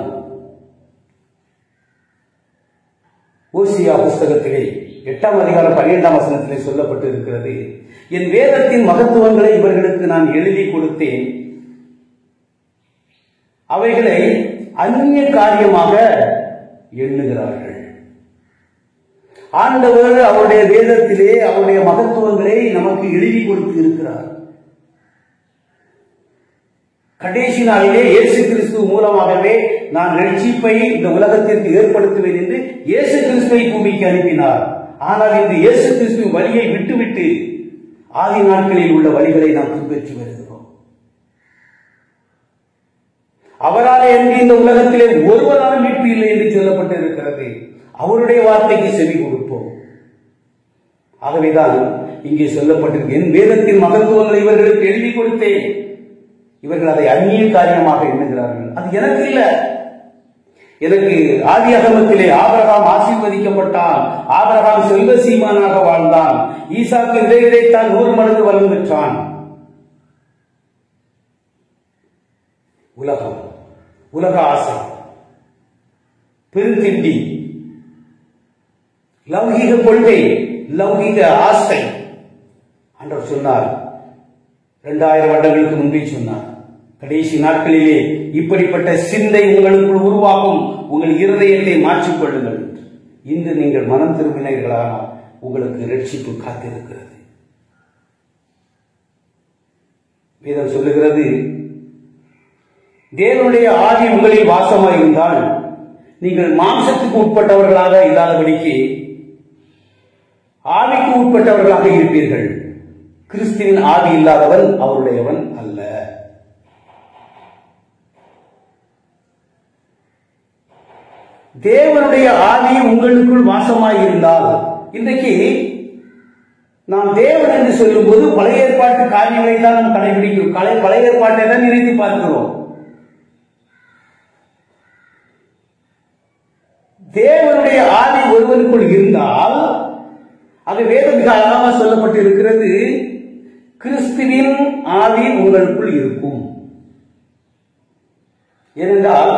ஓசியா புஸ்தகத்திலே எட்டாம் அதிகாரம் பன்னிரெண்டாம் வசனத்திலே சொல்லப்பட்டு இருக்கிறது என் வேதத்தின் மகத்துவங்களை இவர்களுக்கு நான் எழுதி கொடுத்தேன் அவைகளை அந்நிய காரியமாக எண்ணுகிறார்கள் ஆண்டவர் அவருடைய வேதத்திலே அவருடைய மகத்துவங்களை நமக்கு எழுதி கொடுத்து இருக்கிறார் கடைசி நாளிலே இயேசு கிறிஸ்து மூலமாகவே நான் ரட்சிப்பை இந்த உலகத்திற்கு ஏற்படுத்துவேன் என்று இயேசு கிறிஸ்துவை பூமிக்கு அனுப்பினார் ஆனால் இந்த இயேசு கிறிஸ்து வழியை விட்டுவிட்டு ஆதி நாட்களில் உள்ள வழிகளை நாம் பின்பற்றி வருகிறோம் அவராலே என்று இந்த உலகத்திலே ஒருவராலும் மீட்பு இல்லை என்று சொல்லப்பட்டு இருக்கிறது அவருடைய வார்த்தைக்கு செவி கொடுப்போம் ஆகவேதான் இங்கே சொல்லப்பட்டிருக்கு என் வேதத்தின் மகத்துவங்களை இவர்களுக்கு எழுதி கொடுத்தேன் இவர்கள் அதை அந்நிய காரியமாக எண்ணுகிறார்கள் அது எனக்கு இல்ல எனக்கு ஆதி அகமத்திலே ஆபரகாம் ஆசீர்வதிக்கப்பட்டான் ஆபரகாம் செல்வ சீமானாக வாழ்ந்தான் ஈசாக்கு விதை விதைத்தான் நூறு மடங்கு வளம் பெற்றான் உலகம் உலக ஆசை பெருந்திண்டி லௌகீக கொள்கை லௌகீக ஆசை ஆண்டவர் சொன்னார் இரண்டாயிரம் வருடங்களுக்கு முன்பே சொன்னார் கடைசி நாட்களிலே இப்படிப்பட்ட சிந்தை உங்களுக்குள் உருவாகும் உங்கள் இருதயத்தை மாற்றிக் கொள்ளுங்கள் இன்று நீங்கள் மனம் திரும்பினீர்களானால் உங்களுக்கு ரட்சிப்பு காத்திருக்கிறது வேதம் சொல்லுகிறது தேவனுடைய ஆவி உங்களில் வாசமாக இருந்தால் நீங்கள் மாம்சத்துக்கு உட்பட்டவர்களாக இல்லாதபடிக்கு ஆவிக்கு உட்பட்டவர்களாக இருப்பீர்கள் கிறிஸ்துவின் ஆவி இல்லாதவன் அவருடையவன் அல்ல தேவனுடைய ஆவி உங்களுக்குள் வாசமாய் இருந்தால் இன்றைக்கு நாம் தேவன் என்று சொல்லும்போது பழைய ஏற்பாட்டு காரியங்களை தான் நாம் கடைபிடிக்கிறோம் கலை பழைய ஏற்பாட்டை தான் நிறுத்தி பார்க்கிறோம் தேவனுடைய ஆவி ஒருவனுக்குள் இருந்தால் அது வேதம் மிக அழகாக சொல்லப்பட்டு இருக்கிறது கிறிஸ்துவின் ஆவி உங்களுக்குள் இருக்கும் ஏனென்றால்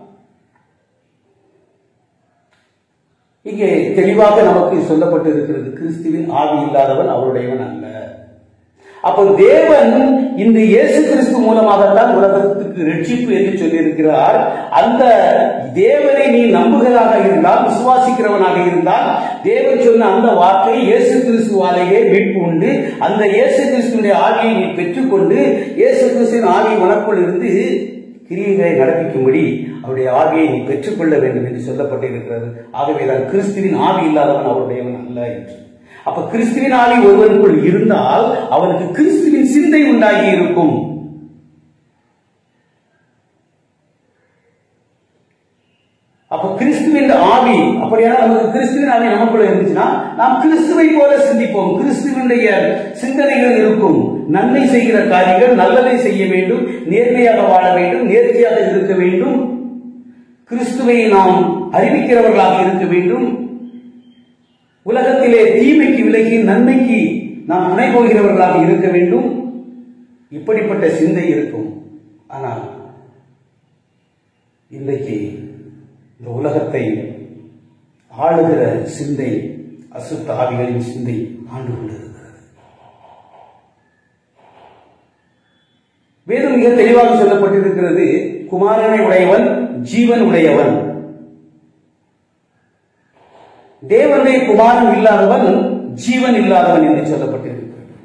இங்கே தெளிவாக நமக்கு சொல்லப்பட்டு இருக்கிறது கிறிஸ்துவின் ஆவி இல்லாதவன் அவருடையவன் அல்ல அப்போ தேவன் இந்த இயேசு கிறிஸ்து மூலமாகத்தான் உலகத்துக்கு ரட்சிப்பு என்று சொல்லியிருக்கிறார் அந்த தேவனை நீ நம்புகிறதாக இருந்தால் விசுவாசிக்கிறவனாக இருந்தால் தேவன் சொன்ன அந்த வார்த்தை இயேசு கிறிஸ்துவாலேயே மீட்பு உண்டு அந்த இயேசு கிறிஸ்துடைய ஆவியை நீ பெற்றுக்கொண்டு இயேசு கிறிஸ்துவின் ஆவி உனக்குள் இருந்து கிரியைகளை நடப்பிக்கும்படி அவருடைய ஆவியை நீ பெற்றுக்கொள்ள வேண்டும் என்று சொல்லப்பட்டிருக்கிறது ஆகவேதான் கிறிஸ்துவின் ஆவி இல்லாதவன் அவருடையவன் அல்ல என்று அப்ப கிறிஸ்துவின் ஆவி ஒருவனுக்குள் இருந்தால் அவனுக்கு கிறிஸ்துவின் சிந்தை உண்டாகி இருக்கும் அப்ப கிறிஸ்துவின் ஆவி அப்படியான நமக்கு கிறிஸ்துவின் ஆவி நமக்குள்ள இருந்துச்சுன்னா நாம் கிறிஸ்துவை போல சிந்திப்போம் கிறிஸ்துவனுடைய சிந்தனைகள் இருக்கும் நன்மை செய்கிற காரியங்கள் நல்லதை செய்ய வேண்டும் நேர்மையாக வாழ வேண்டும் நேர்த்தியாக இருக்க வேண்டும் கிறிஸ்துவை நாம் அறிவிக்கிறவர்களாக இருக்க வேண்டும் உலகத்திலே தீமைக்கு விலகி நன்மைக்கு நாம் துணை போகிறவர்களாக இருக்க வேண்டும் இப்படிப்பட்ட சிந்தை இருக்கும் ஆனால் இன்றைக்கு இந்த உலகத்தை ஆளுகிற சிந்தை அசுத்த ஆவிகளின் சிந்தை ஆண்டு கொண்டிருக்கிறது வேதம் மிக தெளிவாக சொல்லப்பட்டிருக்கிறது குமாரனை உடையவன் ஜீவன் உடையவன் தேவனுடைய குமாரன் இல்லாதவன் ஜீவன் இல்லாதவன் என்று சொல்லப்பட்டிருக்கிறது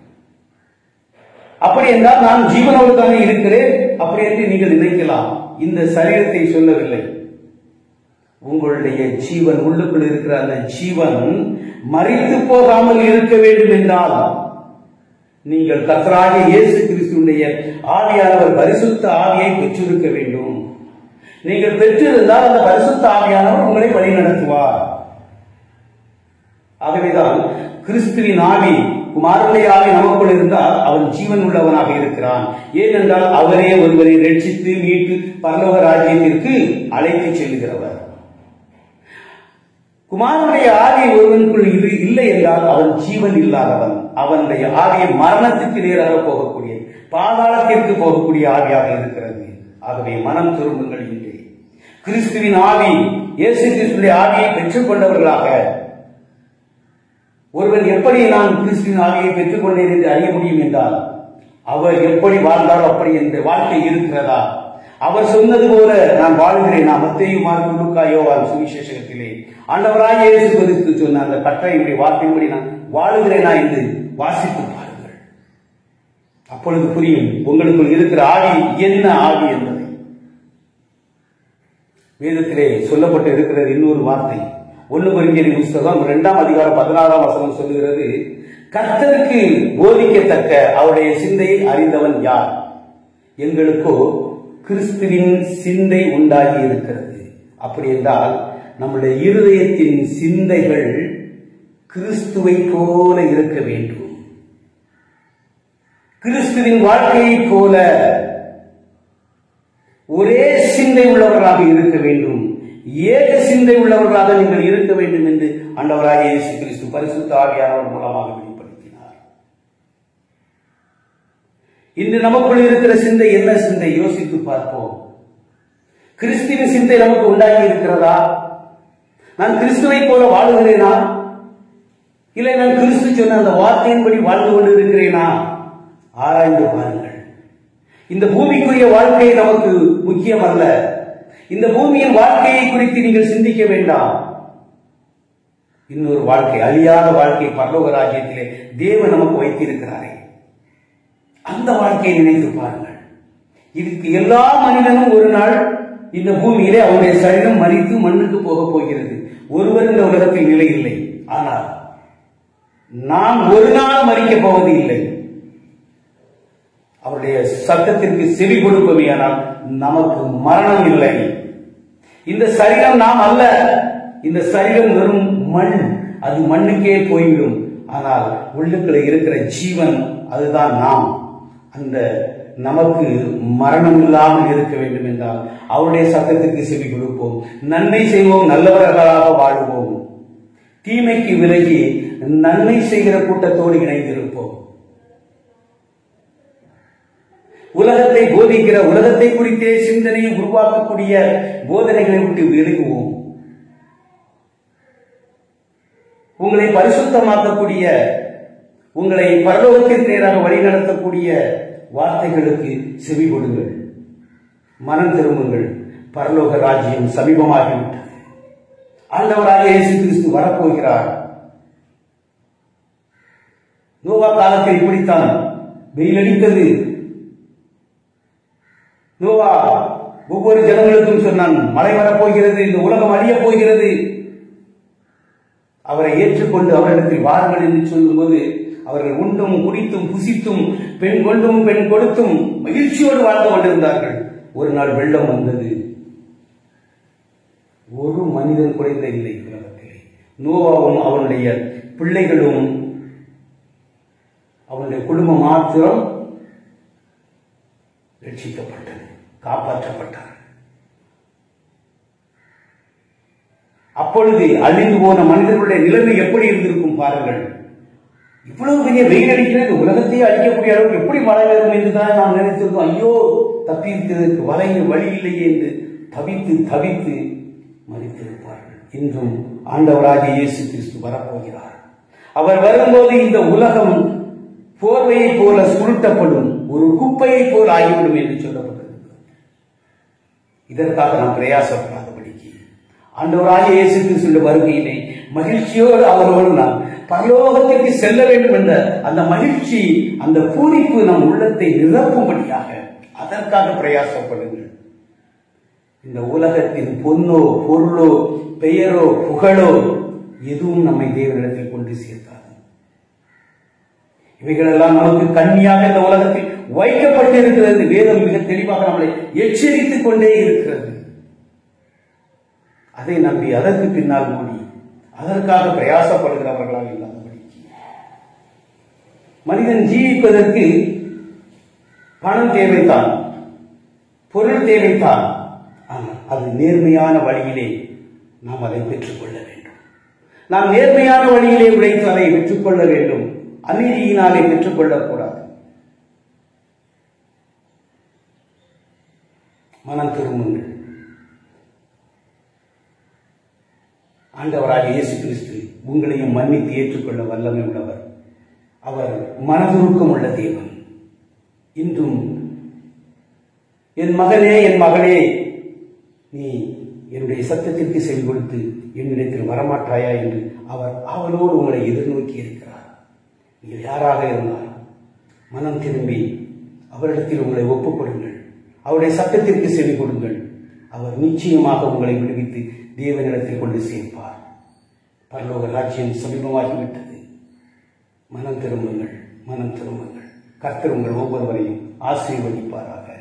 அப்படி என்றால் நான் ஜீவனோடு தானே இருக்கிறேன் அப்படி என்று நீங்கள் நினைக்கலாம் இந்த சரீரத்தை சொல்லவில்லை உங்களுடைய ஜீவன் உள்ளுக்குள் இருக்கிற அந்த ஜீவன் மறித்து போகாமல் இருக்க வேண்டும் என்றால் நீங்கள் கத்தராக இயேசு கிறிஸ்துடைய ஆவியானவர் பரிசுத்த ஆவியை பெற்றிருக்க வேண்டும் நீங்கள் பெற்றிருந்தால் அந்த பரிசுத்த ஆவியானவர் உங்களை வழி நடத்துவார் ஆகவேதான் கிறிஸ்துவின் ஆவி குமாரனுடைய ஆவி நமக்குள் இருந்தால் அவன் ஜீவன் உள்ளவனாக இருக்கிறான் ஏனென்றால் அவரே ஒருவரை ரட்சித்து மீட்டு பரலோக ராஜ்யத்திற்கு அழைத்து செல்கிறவர் குமாரனுடைய ஆவி ஒருவனுக்குள் இது இல்லை என்றால் அவன் ஜீவன் இல்லாதவன் அவனுடைய ஆவியை மரணத்துக்கு நேராக போகக்கூடிய பாதாளத்திற்கு போகக்கூடிய ஆவியாக இருக்கிறது ஆகவே மனம் திரும்புங்கள் இங்கே கிறிஸ்துவின் ஆவி இயேசு கிறிஸ்துடைய ஆவியை பெற்றுக் கொண்டவர்களாக ஒருவன் எப்படி நான் கிறிஸ்துவின் ஆவியை பெற்றுக் கொண்டேன் என்று அறிய முடியும் என்றால் அவர் எப்படி வாழ்ந்தாரோ அப்படி என்ற வாழ்க்கை இருக்கிறதா அவர் சொன்னது போல நான் வாழ்கிறேனா மத்தேயு மார்க்கு லூக்கா யோவான் சுவிசேஷத்திலே ஆண்டவராய் இயேசு கிறிஸ்து சொன்ன அந்த கட்டளையினுடைய வார்த்தையின்படி நான் வாழுகிறேனா என்று வாசித்து பாருங்கள் அப்பொழுது புரியும் உங்களுக்குள் இருக்கிற ஆவி என்ன ஆவி என்பதை வேதத்திலே சொல்லப்பட்டு இருக்கிறது இன்னொரு வார்த்தை ஒன்னு குறிஞ்சியின் புஸ்தகம் இரண்டாம் அதிகாரம் பதினாறாம் வசனம் சொல்லுகிறது கர்த்தருக்கு போதிக்கத்தக்க அவருடைய சிந்தையை அறிந்தவன் யார் எங்களுக்கோ கிறிஸ்துவின் சிந்தை உண்டாகி இருக்கிறது அப்படி என்றால் நம்முடைய இருதயத்தின் சிந்தைகள் கிறிஸ்துவை போல இருக்க வேண்டும் கிறிஸ்துவின் வாழ்க்கையைப் போல ஒரே சிந்தை உள்ளவர்களாக இருக்க வேண்டும் ஏக சிந்தை உள்ளவர்களாக நீங்கள் இருக்க வேண்டும் என்று ஆண்டவராக இயேசு கிறிஸ்து பரிசுத்த ஆவியானவர் மூலமாக வெளிப்படுத்தினார் இன்று நமக்குள் இருக்கிற சிந்தை என்ன சிந்தை யோசித்து பார்ப்போம் கிறிஸ்துவின் சிந்தை நமக்கு உண்டாகி இருக்கிறதா நான் கிறிஸ்துவை போல வாழுகிறேனா இல்லை நான் கிறிஸ்து சொன்ன அந்த வார்த்தையின்படி வாழ்ந்து கொண்டு இருக்கிறேனா ஆராய்ந்து பாருங்கள் இந்த பூமிக்குரிய வாழ்க்கை நமக்கு முக்கியம் அல்ல இந்த பூமியின் வாழ்க்கையை குறித்து நீங்கள் சிந்திக்க வேண்டாம் இன்னொரு வாழ்க்கை அழியாத வாழ்க்கை பரலோக ராஜ்யத்திலே தேவன் நமக்கு வைத்திருக்கிறாரே அந்த வாழ்க்கையை நினைத்து பாருங்கள் இதுக்கு எல்லா மனிதனும் ஒரு நாள் இந்த பூமியிலே அவருடைய சரீரம் மறித்து மண்ணுக்கு போக போகிறது ஒருவர் இந்த உலகத்தில் நிலை இல்லை ஆனால் நாம் ஒரு நாள் மறிக்கப் போவது இல்லை அவருடைய சத்தத்திற்கு செவி கொடுப்பவையானால் நமக்கு மரணம் இல்லை இந்த சரீரம் நாம் அல்ல இந்த சரீரம் வெறும் மண் அது மண்ணுக்கே போய்விடும் ஆனால் உள்ளுக்குள்ள இருக்கிற ஜீவன் அதுதான் நாம் அந்த நமக்கு மரணம் இல்லாமல் இருக்க வேண்டும் என்றால் அவருடைய சத்தத்திற்கு செவி கொடுப்போம் நன்மை செய்வோம் நல்லவர்களாக வாழ்வோம் தீமைக்கு விலகி நன்மை செய்கிற கூட்டத்தோடு இணைந்திருப்போம் உலகத்தை போதிக்கிற உலகத்தை குறித்தே சிந்தனையை உருவாக்கக்கூடிய போதனைகளை விட்டு விலகுவோம் உங்களை பரிசுத்தமாக்கக்கூடிய உங்களை பரலோகத்திற்கு நேராக வழிநடத்தக்கூடிய வார்த்தைகளுக்கு செவி கொடுங்கள் மனம் திரும்புங்கள் பரலோக ராஜ்யம் சமீபமாகிவிட்டது ஆண்டவராக இயேசு கிறிஸ்து வரப்போகிறார் நோவா காலத்தில் இப்படித்தான் வெயில் அடித்தது நோவா ஒவ்வொரு ஜனங்களுக்கும் சொன்னான் மழை வரப்போகிறது இந்த உலகம் அழியப் போகிறது அவரை ஏற்றுக்கொண்டு அவரிடத்தில் வாருங்கள் என்று சொல்லும்போது அவர்கள் உண்டும் குடித்தும் புசித்தும் பெண் கொண்டும் பெண் கொடுத்தும் மகிழ்ச்சியோடு வாழ்ந்து கொண்டிருந்தார்கள் ஒரு நாள் வெள்ளம் வந்தது ஒரு மனிதன் குறைந்த இல்லை உலகத்திலே நோவாவும் அவனுடைய பிள்ளைகளும் அவனுடைய குடும்பம் மாத்திரம் ரட்சிக்கப்பட்டது காப்பாற்றப்பட்டார் அப்பொழுது அழிந்து போன மனிதர்களுடைய நிலைமை எப்படி இருந்திருக்கும் பாருங்கள் இவ்வளவு பெரிய வெயில் அடிக்கிறது உலகத்தையே அழிக்கக்கூடிய அளவுக்கு எப்படி மழை வரும் என்றுதான் நாம் நினைத்திருந்தோம் ஐயோ தப்பித்ததற்கு வலைய வழி இல்லையே என்று தவித்து தவித்து மறித்திருப்பார்கள் இன்றும் ஆண்டவராகிய இயேசு கிறிஸ்து வரப்போகிறார் அவர் வரும்போது இந்த உலகம் போர்வையை போல சுருட்டப்படும் ஒரு குப்பையை போல் ஆகிவிடும் என்று சொல்லப்பட்டிருக்கிறது இதற்காக நாம் பிரயாசப்படாதபடிக்கு ஆண்டவராகிய இயேசு கிறிஸ்துவின் வருகையிலே மகிழ்ச்சியோடு அவரோடு நாம் பரலோகத்திற்கு செல்ல வேண்டும் என்ற அந்த மகிழ்ச்சி அந்த பூரிப்பு நம் உள்ளத்தை நிரப்பும்படியாக அதற்காக பிரயாசப்படுங்கள் இந்த உலகத்தின் பொன்னோ பொருளோ பெயரோ புகழோ எதுவும் நம்மை தேவனிடத்தில் கொண்டு சேர்த்தாது இவைகளெல்லாம் நமக்கு கண்ணியாக இந்த உலகத்தில் வைக்கப்பட்டிருக்கிறது வேதம் மிக தெளிவாக நம்மளை எச்சரித்துக் கொண்டே இருக்கிறது அதை நம்பி அதற்கு பின்னால் மூடி அதற்காக பிரயாசப்படுகிறவர்களாக இல்லாதபடி மனிதன் ஜீவிப்பதற்கு பணம் தேவைத்தான் பொருள் தேவைத்தான் ஆனால் அது நேர்மையான வழியிலே நாம் அதை பெற்றுக்கொள்ள வேண்டும் நாம் நேர்மையான வழியிலே உழைத்து அதை பெற்றுக்கொள்ள வேண்டும் அநீதியினாலே பெற்றுக்கொள்ளக்கூடாது மனம் திரும்புங்கள் ஆண்டவராக இயேசு கிறிஸ்து உங்களையும் மன்னித்து ஏற்றுக்கொள்ள வல்லமை உள்ளவர் அவர் மனதுருக்கம் உள்ள தேவன் இன்றும் என் மகனே என் மகளே நீ என்னுடைய சத்தத்திற்கு செவி கொடுத்து என்னிடத்தில் வரமாட்டாயா என்று அவர் அவனோடு உங்களை எதிர்நோக்கி இருக்கிறார் நீங்கள் யாராக இருந்தாலும் மனம் திரும்பி அவரிடத்தில் உங்களை ஒப்புக்கொடுங்கள் அவருடைய சத்தத்திற்கு செவி கொடுங்கள் அவர் நிச்சயமாக உங்களை விடுவித்து தேவனிடத்தில் கொண்டு சேர்ப்பார் பரலோக ராஜ்யம் சமீபமாகிவிட்டது மனம் திரும்புங்கள் மனம் திரும்புங்கள் கர்த்தர் உங்கள் ஒவ்வொருவரையும் ஆசீர்வதிப்பாராக